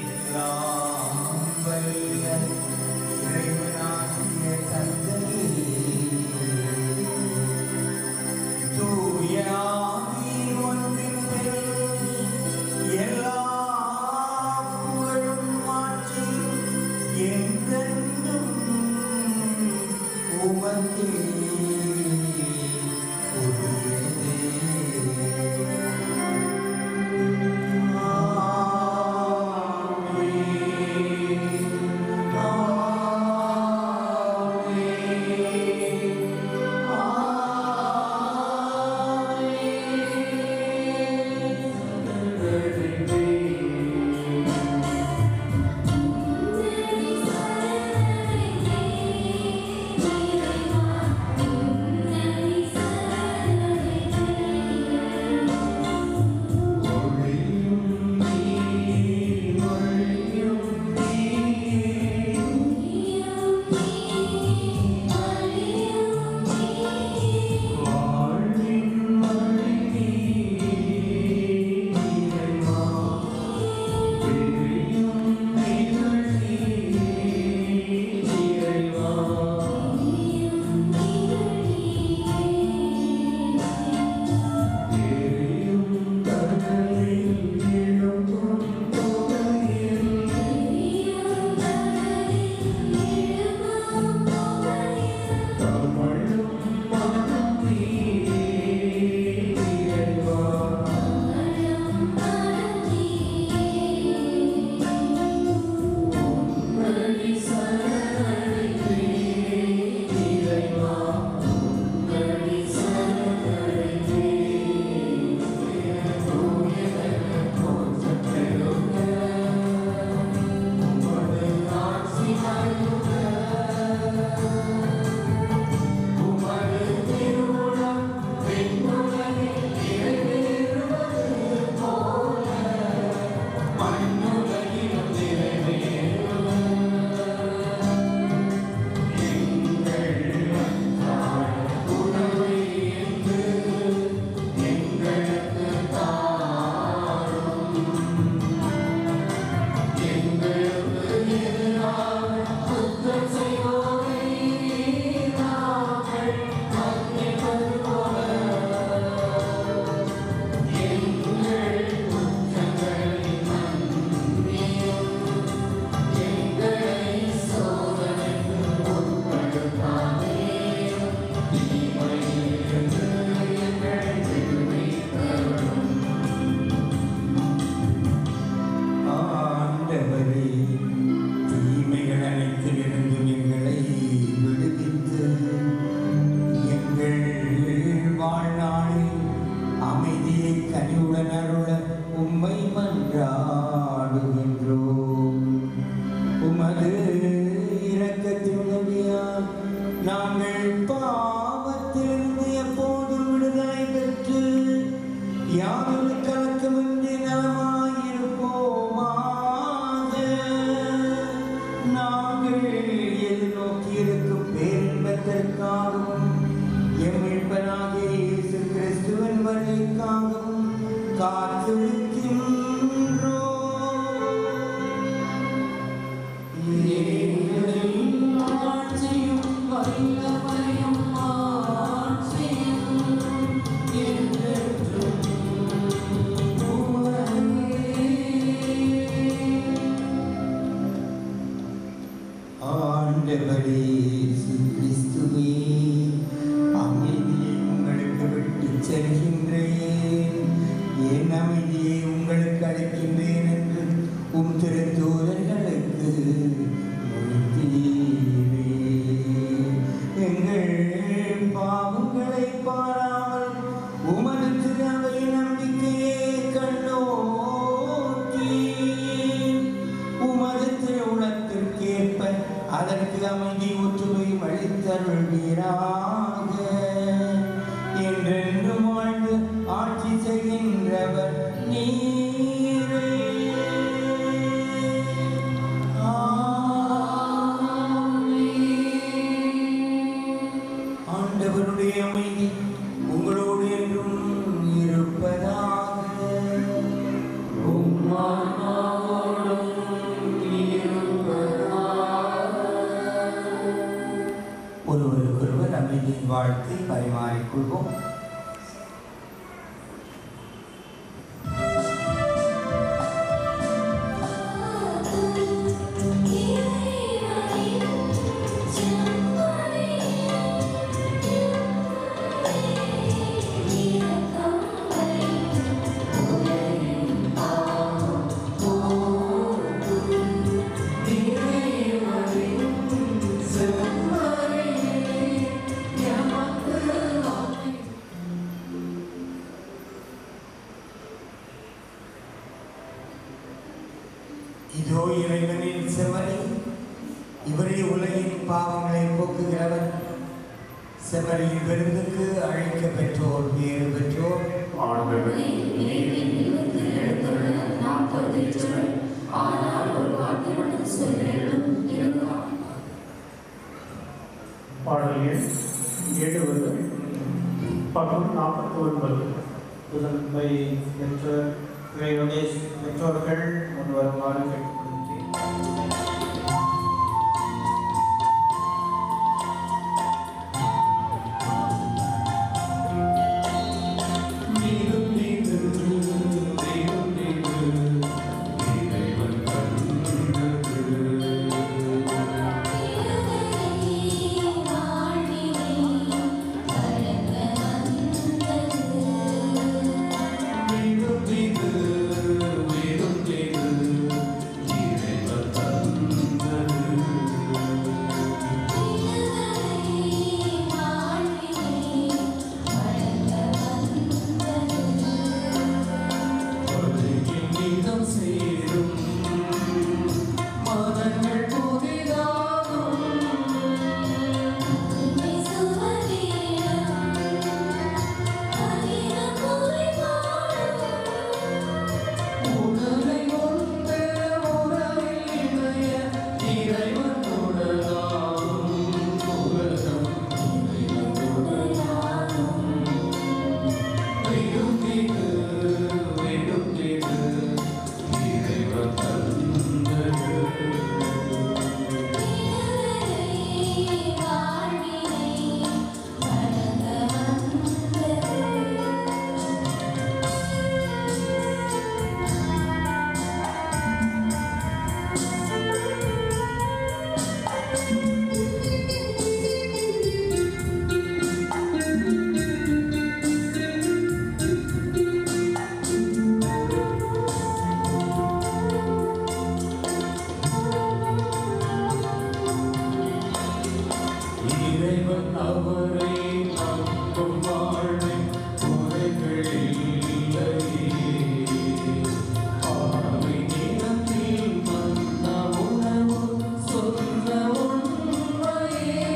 ஆண்டவரே தீமைகள் அனைத்திலிருந்தும் எங்களை விடுவித்து எங்கள் வாழ்நாளில் அமைதியை கனிவுடன் அருள உம்மை மன்றாடுகின்றோம் உமது இரக்கத்தின் உதவியால் நாங்கள் பாவத்திலிருந்து எப்போதும் விடுதலை பெற்று யாதொரு கலக்கமின்றி நலமாயிருப்போமாக நாங்கள் எதிர்நோக்கியிருக்கும் பேரின்பத்திற்காகவும் எம் மீட்பனாகிய இயேசு கிறிஸ்துவின் வருகைக்காகவும் காத்திருக்கின்றோம் ஆட்சியும் என்றென்றும் உமது தருள்வீராக என்றென்றும் வாழ்ந்து ஆட்சி செய்கின்றவர் நீரே ஆண்டவருடைய அமைதி உங்களோடு என்றும் இருப்பதாக ஒருவருக்கொருவர் அமைதியின் வாழ்த்தை பரிமாறிக்கொள்வோம் இதோ இறைவனின் செமரி இவரே உலகின் பாவங்களை போக்குகிறவர் செமரியின் விருந்துக்கு அழைக்க பெற்றோர் வேறு பெற்றோர் ஆண்டவரே நீர் எங்களுக்கு எழுந்துள்ள நாம் தகுதியற்றவர் ஆனால் ஒரு வார்த்தை மட்டும் சொல்லிடும் இருந்தால் பாடல் எண் எழுபது பக்கம் நாற்பத்தி ஒன்பது புதன்மை பெற்ற இறைவனே பெற்றோர்கள் முன்வருமாறு கேட்டுக்கொள்கிறேன் இறைவன் அவரை நம்பும் வாழ்வை குறைகள் இல்லையே. ஆவி நிலத்தில் மன்ன உணவு சொன்ன உண்மையே.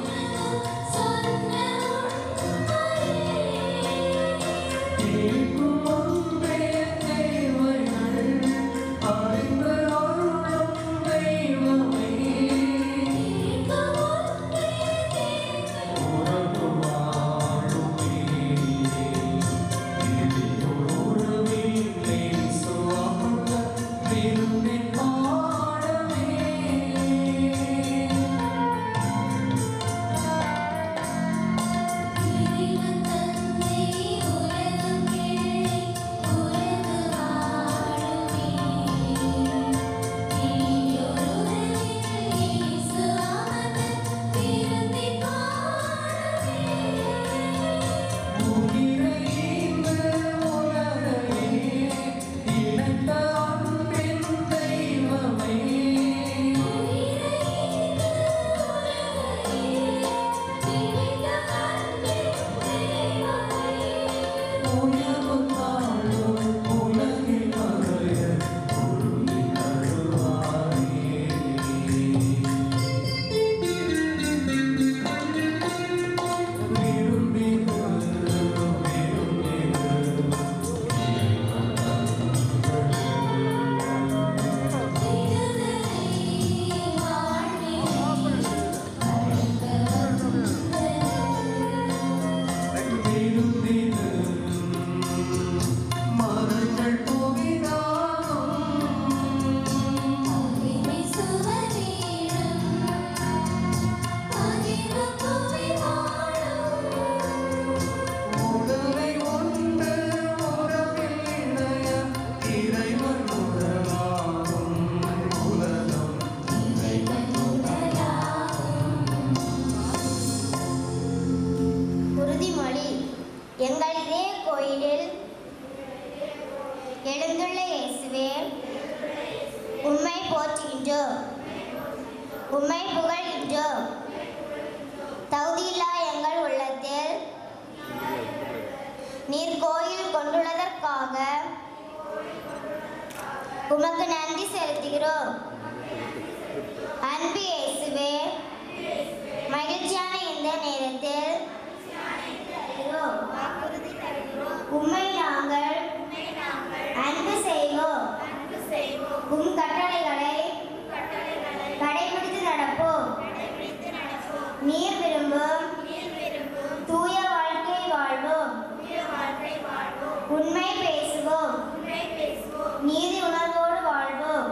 கேட்கும் முன்பே தேவைகள் அறிந்து அருளும் தெய்வமே. உறவு கோயிலில் எழுந்துள்ள இயேசுவே உம்மை போற்றுகின்றோம் உம்மை புகழ்கின்றோம் தகுதியில்லா எங்கள் உள்ளத்தில் நீர் கோயில் கொண்டுள்ளதற்காக உமக்கு நன்றி செலுத்துகிறோம் அன்பு இயேசுவே மகிழ்ச்சியான இந்த நேரத்தில் உம்மை நாங்கள் அன்பு செய்வோம் உம் கட்டளைகளை கடைபிடித்து நடப்போம் நீர் விரும்பும் தூய வாழ்க்கை வாழ்வோம் உண்மை பேசுவோம் நீதி உணர்வோடு வாழ்வோம்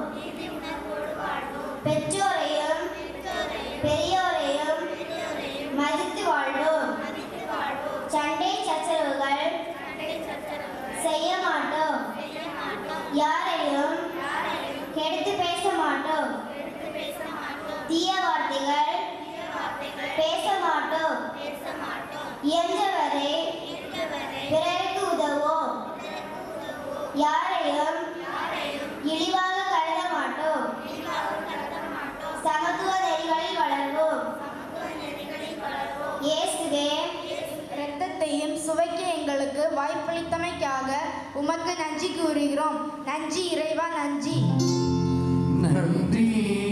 பெற்றோரையும் பெரியோரையும் மதித்து வாழ்வோம் சண்டை சச்சரவுகள் செய்ய மாட்டோம் யாரையும் கெடுத்து பேச மாட்டோம் தீய வார்த்தைகள் பேச மாட்டோம் இயன்றவரை பிறருக்கு உதவும் யாரையும் இழிவாக கருத மாட்டோம் சமத்துவ நெறிகளில் வளர்வோம் இயேசுவே இரத்தத்தையும் சுவைக்க எங்களுக்கு வாய்ப்பளித்தமைக்காக உமக்கு நன்றி கூறுகிறோம் நன்றி இறைவா நன்றி நன்றி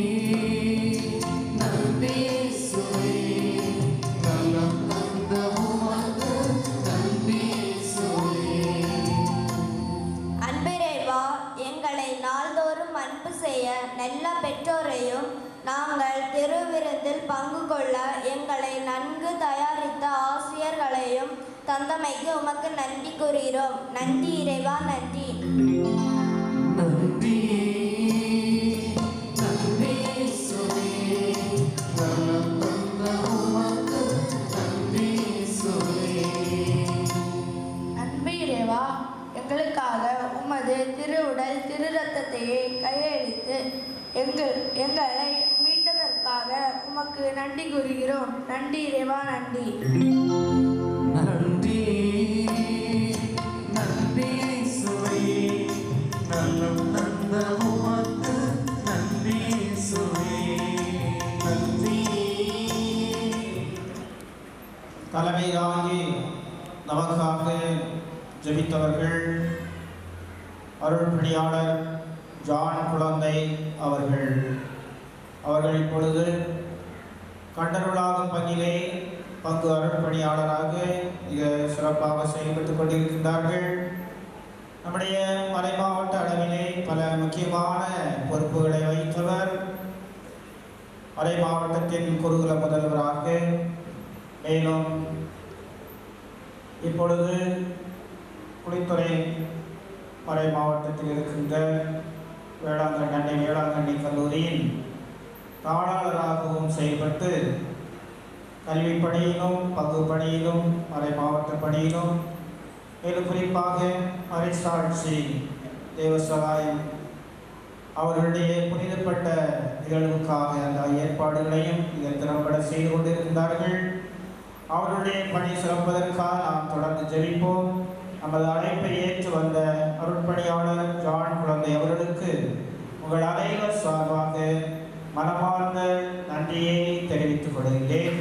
நன்றி இயேசுவே நலம் தந்த உமக்கு நன்றி இயேசுவே அன்பிறைவா எங்களை நாள்தோறும் அன்பு செய்ய நல்ல பெற்றோரையும் நாங்கள் திருவிருந்தில் பங்கு கொள்ள எங்களை நன்கு தயாரித்த ஆசிரியர்களையும் தந்தமைக்கு உமக்கு நன்றி கூறுகிறோம் நன்றி இறைவா நன்றி நன்றி நன்றி இயேசுவே நலம் தந்த உமக்கு நன்றி இயேசுவே அன்பு இறைவா எங்களுக்காக உமது திருவுடல் திரு ரத்தத்தையே கையளித்து எங்கள் எங்களை மீட்டதற்காக உமக்கு நன்றி கூறுகிறோம் நன்றி இறைவா நன்றி நன்றி நன்றி இயேசுவே நலம் தந்த உமக்கு நன்றி இயேசுவே நன்றி தலைமை தாங்கி நமக்காக ஜெபித்தவர்கள் அருள்பணியாளர் ஜான் குழந்தை அவர்கள் அவர்கள் இப்பொழுது கண்டருளாகும் பங்கிலே பங்கு அருள்பணியாளராக மிக சிறப்பாக செயல்பட்டுக் கொண்டிருக்கின்றார்கள் நம்முடைய மலை மாவட்ட அளவிலே பல முக்கியமான பொறுப்புகளை வகித்தவர் மலை மாவட்டத்தின் குருகுல முதல்வராக மேலும் இப்பொழுது குளித்துறை மறை மாவட்டத்தில் இருக்கின்ற வேளாங்கண்ணி அன்னை வேளாங்கண்ணி கல்லூரியின் தாளாளராகவும் செயல்பட்டு கல்வி பணியிலும் பங்கு பணியிலும் மறை மாவட்ட பணியிலும் மேலும் குறிப்பாக மறைசாட்சி தேவசகாயம் அவர்களுடைய புனிதப்பட்ட நிகழ்வுக்காக அந்த ஏற்பாடுகளையும் மிக திறம்பட செய்து கொண்டிருக்கின்றார்கள் அவருடைய பணி சிறப்பதற்காக நாம் தொடர்ந்து ஜெபிப்போம் நமது அழைப்பை ஏற்று வந்த அருட்பணியாளர் ஜான் குழந்தை அவர்களுக்கு உங்கள் அனைவர் சார்பாக மனமார்ந்த நன்றியை தெரிவித்துக் கொள்கிறேன்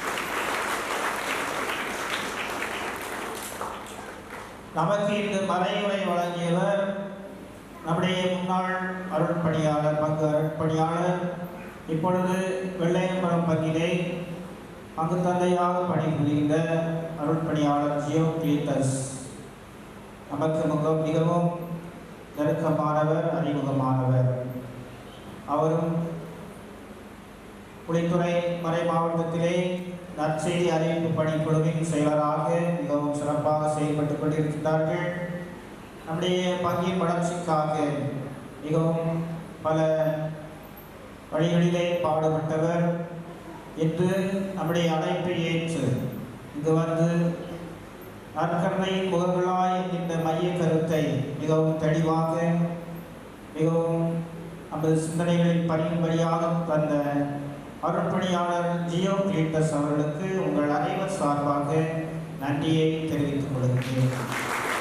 நமக்கு இந்த மறைவுரை வழங்கியவர் நம்முடைய முன்னாள் அருட்பணியாளர் பங்கு அருட்பணியாளர் இப்பொழுது வெள்ளையம்பலம் பங்கிலே பங்கு தந்தையாக பணிபுரிகின்ற அருட்பணியாளர் ஜியோ பீட்டர்ஸ் நமக்கு முகம் மிகவும் நெருக்கமானவர் அறிமுகமானவர் அவரும் குளித்துறை மறை மாவட்டத்திலே நற்செய்தி அறிவிப்பு பணிக்குழுவின் செயலராக மிகவும் சிறப்பாக செயல்பட்டுக் கொண்டிருக்கிறார்கள் நம்முடைய பங்கின் வளர்ச்சிக்காக மிகவும் பல வழிகளிலே பாடுபட்டவர் இன்று நம்முடைய அழைப்பை ஏற்று இங்கு வந்து நற்கருணையின் முகங்களாய் என்கின்ற மைய கருத்தை மிகவும் தெளிவாக மிகவும் நமது சிந்தனைகளில் பணியும்படியாக தந்த அருட்பணியாளர் ஜியோ கிளீட்டஸ் அவர்களுக்கு உங்கள் அனைவர் சார்பாக நன்றியை தெரிவித்துக் கொள்கிறேன்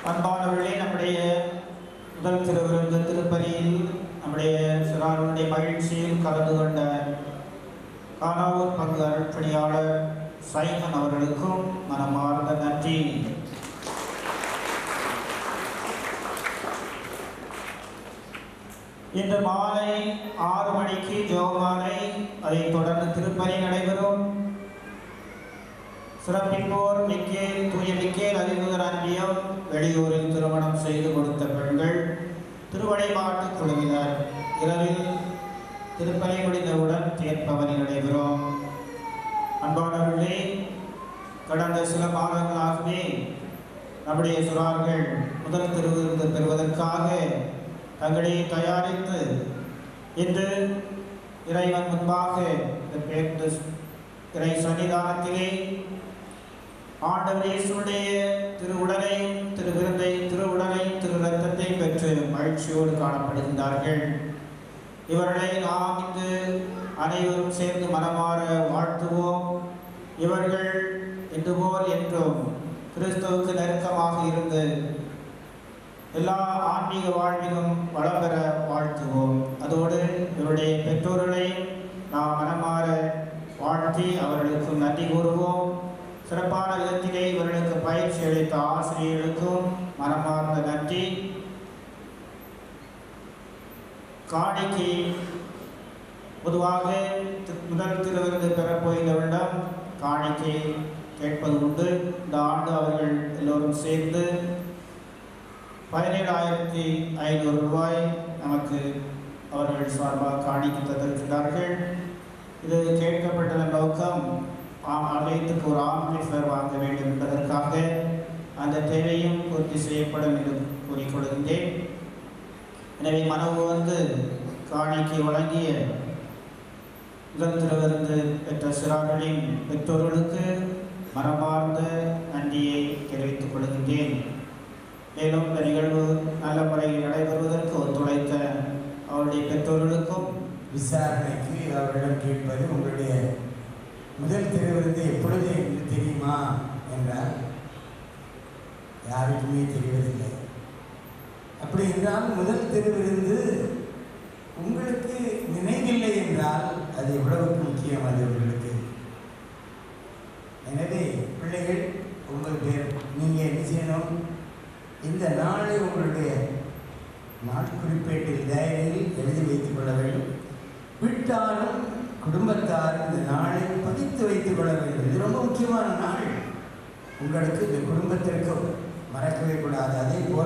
அன்பானவர்களே நம்முடைய முதல் திருவிருந்து திருப்பலியில் நம்முடைய சிறாருடைய மகிழ்ச்சியில் கலந்து கொண்ட காணாவூர் பங்கு அருட்பணியாளர் சைமன் அவர்களுக்கும் மனமார்ந்த நன்றி இன்று மாலை ஆறு மணிக்கு ஜோமாலை அதைத் தொடர்ந்து திருப்பலி நடைபெறும் சிறப்பிப்போர் மிக்கேல் தூய மிக்கேல் அறிமுகர் அன்பியம் வெளியூரில் திருமணம் செய்து கொடுத்த பெண்கள் திருவடைமாட்டு குழுவினர் இரவில் திருப்பலி முடிந்தவுடன் தேர்ப்பவனி நடைபெறும் அன்பானவர்களே கடந்த சில மாதங்களாகவே நம்முடைய சுறார்கள் முதல் திருவிருந்து பெறுவதற்காக தங்களை தயாரித்து இன்று இறைவன் முன்பாக இந்த பேருந்து இறை சன்னிதானத்திலே ஆண்டவர் இயேசுடைய திரு உடலையும் திரு விருந்தை திரு உடலையும் திரு ரத்தத்தை பெற்று மகிழ்ச்சியோடு காணப்படுகின்றார்கள் இவர்களை நாம் இன்று அனைவரும் சேர்ந்து மனமாற வாழ்த்துவோம் இவர்கள் இன்று போல் என்றும் கிறிஸ்துவுக்கு நெருக்கமாக இருந்து எல்லா ஆன்மீக வாழ்விலும் வளம் பெற வாழ்த்துவோம் அதோடு இவருடைய பெற்றோர்களையும் நாம் மனமாற வாழ்த்தி அவர்களுக்கு நன்றி கூறுவோம் சிறப்பான விதத்திலே இவர்களுக்கு பயிற்சி அளித்த ஆசிரியர்களுக்கும் மனமார்ந்த நன்றி காணிக்கை பொதுவாக தி- முதல் திருவிருந்து பெறப்போகிறவரிடம் காணிக்கை கேட்பது உண்டு இந்த ஆண்டு அவர்கள் எல்லோரும் சேர்ந்து பதினேழாயிரத்தி ஐநூறு ரூபாய் நமக்கு அவர்கள் சார்பாக காணிக்கை தந்திருக்கிறார்கள் இது கேட்கப்பட்டதன் நோக்கம் ஆ- ஆலயத்துக்கு ஒரு ஆம்பிளிஃபயர் வாங்க வேண்டும் என்பதற்காக அந்த தேவையும் பூர்த்தி செய்யப்படும் என்று கூறிக்கொள்கின்றேன் எனவே மனவு வந்து காணிக்கை வழங்கிய முதல் திருவிருந்து பெற்ற சிறார்களின் பெற்றோர்களுக்கு மனமார்ந்த நன்றியை தெரிவித்துக் கொள்கின்றேன் மேலும் இந்த நிகழ்வு நல்ல முறையில் நடைபெறுவதற்கு ஒத்துழைத்த அவருடைய பெற்றோர்களுக்கும் விசாரணைக்கு அவரிடம் கேட்பது உங்களுடைய முதல் திருவிருந்து எப்பொழுது என்று தெரியுமா என்றால் யாருக்குமே தெரிவதில்லை அப்படி என்றால் முதல் திருவிருந்து உங்களுக்கு நினைவில்லை என்றால் அது எவ்வளவுக்கு முக்கியம் அது உங்களுக்கு எனவே பிள்ளைகள் உங்கள் பேர் நீங்கள் என்ன செய்யணும் இந்த நாளை உங்களுடைய நாள் குறிப்பேட்டில் டைரியில் எழுதி வைத்துக் கொள்ள வேண்டும் வீட்டாரும் குடும்பத்தாரும் இந்த நாளை பதித்து வைத்துக் கொள்ள வேண்டும் இது ரொம்ப முக்கியமான நாள் உங்களுக்கு இந்த குடும்பத்திற்கும் மறக்கவே கூடாது அதே போல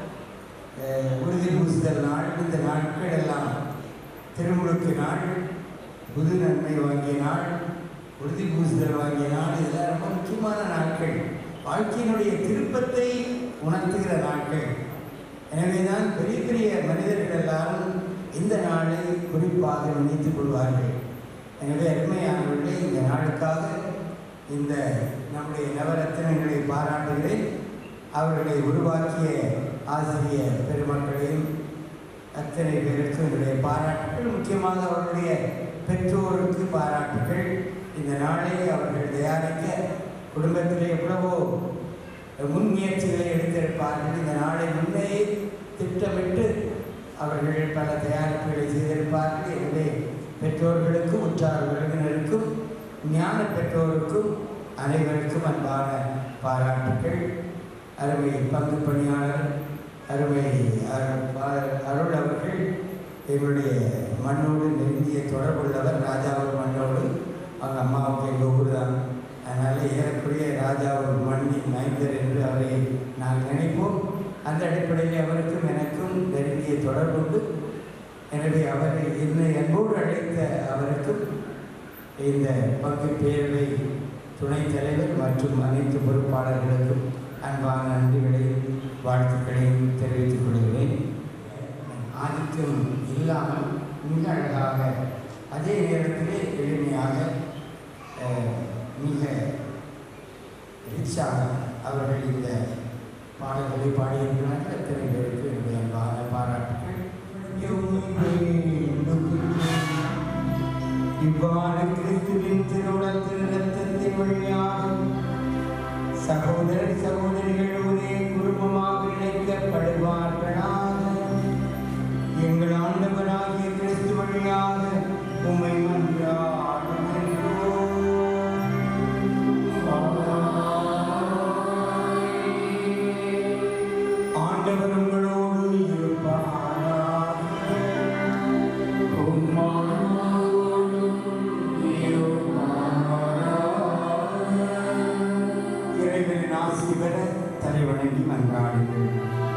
அஹ், உறுதி பூசுதல் நாள் இந்த நாட்கள் எல்லாம் திருமுழுக்கு நாள் புது நன்மை வாங்கிய நாள் உறுதி பூசுதல் வாங்கிய நாள் இதெல்லாம் ரொம்ப முக்கியமான நாட்கள் வாழ்க்கையினுடைய திருப்பத்தை உணர்த்துகிற நாட்கள் எனவேதான் பெரிய பெரிய மனிதர்கள் எல்லாரும் இந்த நாளை குறிப்பாக நினைத்துக் கொள்வார்கள் எனவே அருமையானவர்களே இந்த நாளுக்காக இந்த நம்முடைய நவரத்தினங்களை பாராட்டுகிறேன் அவர்களை உருவாக்கிய ஆசிரிய பெருமக்களையும் அத்தனை பேருக்கும் என்னுடைய பாராட்டுகள் முக்கியமாக அவருடைய பெற்றோருக்கு பாராட்டுகள் இந்த நாளை அவர்கள் தயாரிக்க குடும்பத்தில் எவ்வளவோ முன்முயற்சிகளை எடுத்திருப்பார்கள் இந்த நாளை முன்னே திட்டமிட்டு அவர்கள் பல தயாரிப்புகளை செய்திருப்பார்கள் எனவே பெற்றோர்களுக்கும் உற்றார் உறவினருக்கும் ஞான பெற்றோருக்கும் அனைவருக்கும் அன்பான பாராட்டுகள் அருமை பங்கு பணியாளர் அருமை அரு- ஃபாதர் அருள் அவர்கள் எங்களுடைய மண்ணோடு நெருங்கிய தொடர்புள்ளவர் ராஜாவூர் மண்ணோடு அவங்க அம்மாவுக்கு எங்கள் ஊர் தான் அதனால் ஏறக்குறைய ராஜாவூர் மண்ணின் மைந்தர் என்று அவரை நாங்கள் நினைப்போம் அந்த அடிப்படையில் அவருக்கும் எனக்கும் நெருங்கிய தொடர்புண்டு எனவே அவரை என்னை அன்போடு அழைத்த அவருக்கும் இந்த பங்கு பேரவை துணைத் தலைவர் மற்றும் அனைத்து பொறுப்பாளர்களுக்கும் அன்பான நன்றிகளையும் வாழ்த்துக்களையும் தெரிவித்துக் கொள்கிறேன் ஆதிக்கம் இல்லாமல் மிக அழகாக அதே நேரத்திலே எளிமையாக அஹ், மிக ரிச்சாக அவர்கள் இந்த பாடல்களை பாடியிருக்கிறார்கள் அத்தனை பேருக்கு என்னுடைய அன்பான பாராட்டுகள் இவ்வாறு கிறிஸ்துவின் திருவுடல் திரு ரத்தத்தின் வழியாக சகோதர சகோதரிகள் ஒரே குடும்பமாக இணைக்கப்படுவார்களாக எங்கள் ஆண்டவராகிய கிறிஸ்து வழியாக உம்மை மன்றாடுகின்றோம். ஆண்டவர் உங்களோடு இருப்பாராக. இறைவனின் ஆசி பெற தலைவணங்கி மன்றாடுங்கள்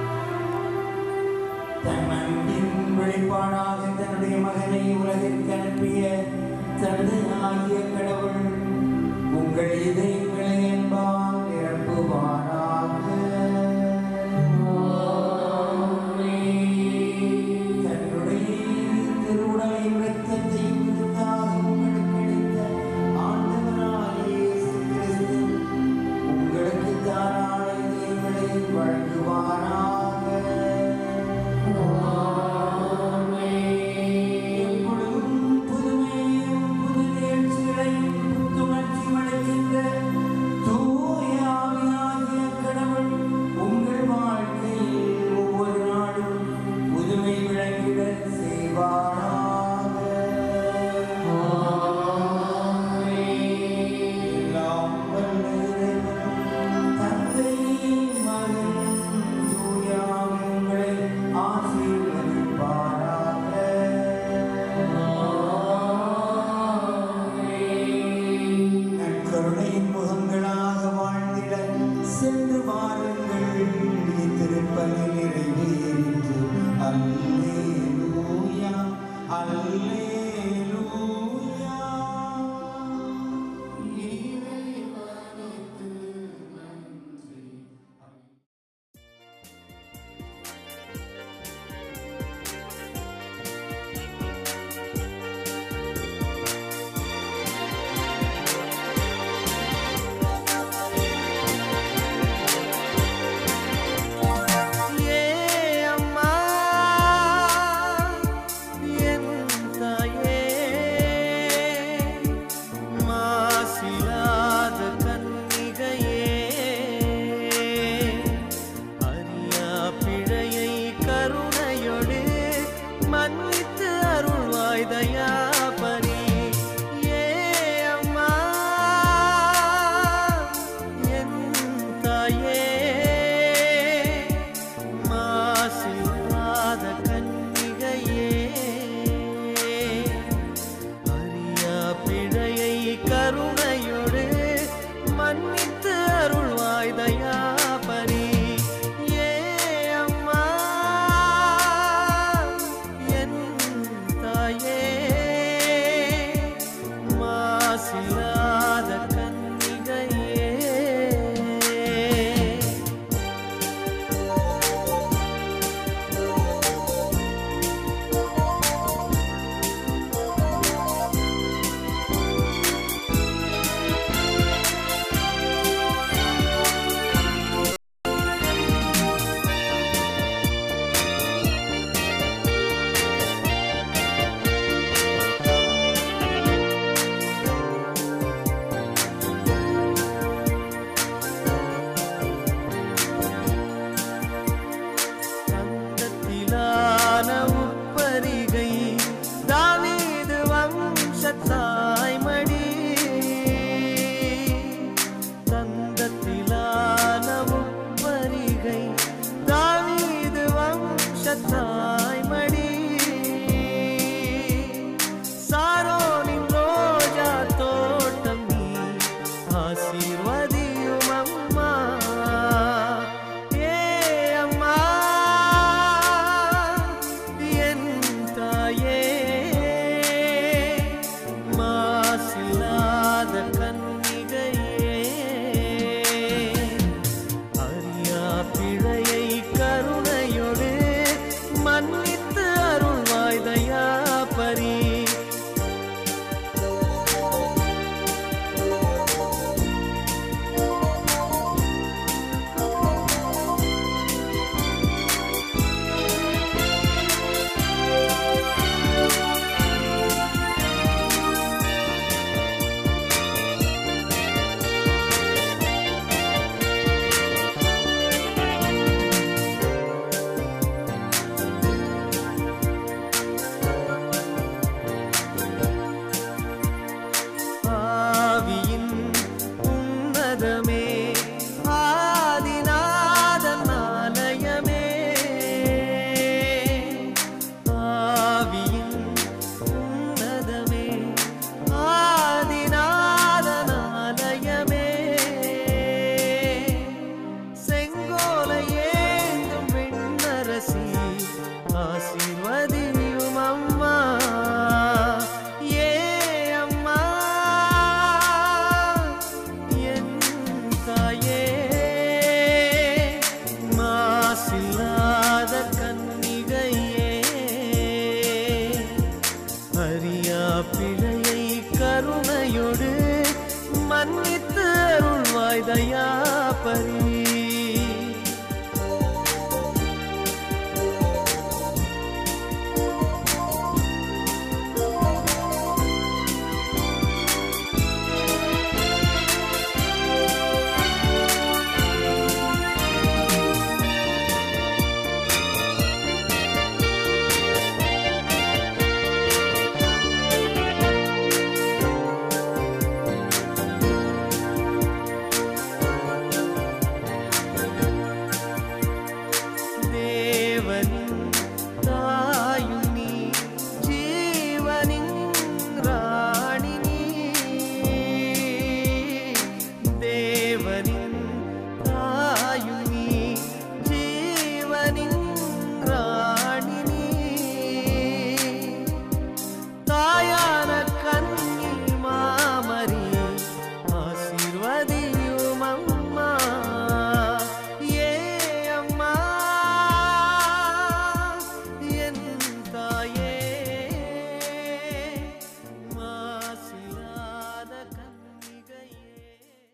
தன் அன்பின் வெளிப்பாடாக தன்னுடைய மகனை உலகிற்கு அனுப்பிய தந்தையாகிய கடவுள் உங்கள் இதயங்களை என்பால் நிரப்புவாராக தன்னுடைய திருவுடலையும் இரத்தத்தையும் விருந்தாக உங்களுக்கு அளித்த ஆண்டவராகிய இயேசு கிறிஸ்து உங்களுக்கு தாராள இதயங்களை வழங்குவாராக எப்பொழுதும் புதுமையையும் புது நிகழ்ச்சிகளையும் புத்துணர்ச்சி அளிக்கின்ற தூய ஆவியாகிய கடவுள் உங்கள் வாழ்க்கையில் ஒவ்வொரு நாளும் புதுமை விளங்கிட செய்வாராக எல்லாம் வல்ல இறைவன் தந்தை மகன் தூய ஆவி உங்களை ஆசீர்வதிப்பாராக நற்கருணையின் முகங்களாக வாழ்ந்திட சென்று வாருங்கள் திருப்பலி நிறைவேறிற்று அல்லேலூயா அல்லேலூயா ஏ அம்மா என் தாயே மாசிலாத கன்னிகையே அறியா பிழையை கருணையொடு மன்னித்து அருள்வாய் தயாபரி ஏ அம்மா என் தாயே மாசில்லாத கன்னிகையே அறியா பிழையை கருணையொடு மன்னித்து அருள்வாய் தயாபரி ஏ அம்மா என் தாயே மாசில்லாத கன்னிகையே தந்தத்திலான உப்பரிகை தாவீது வம்சத்தாய் மடி தந்தத்திலான உப்பரிகை தாவீது வம்சத்தாய் மடி சாரோனின் ரோஜா தோட்டம் நீ ஆசீர்வதியும் அம்மா ஏ அம்மா என் தாயே மன்னித்து அருள்வாய் தயாபரி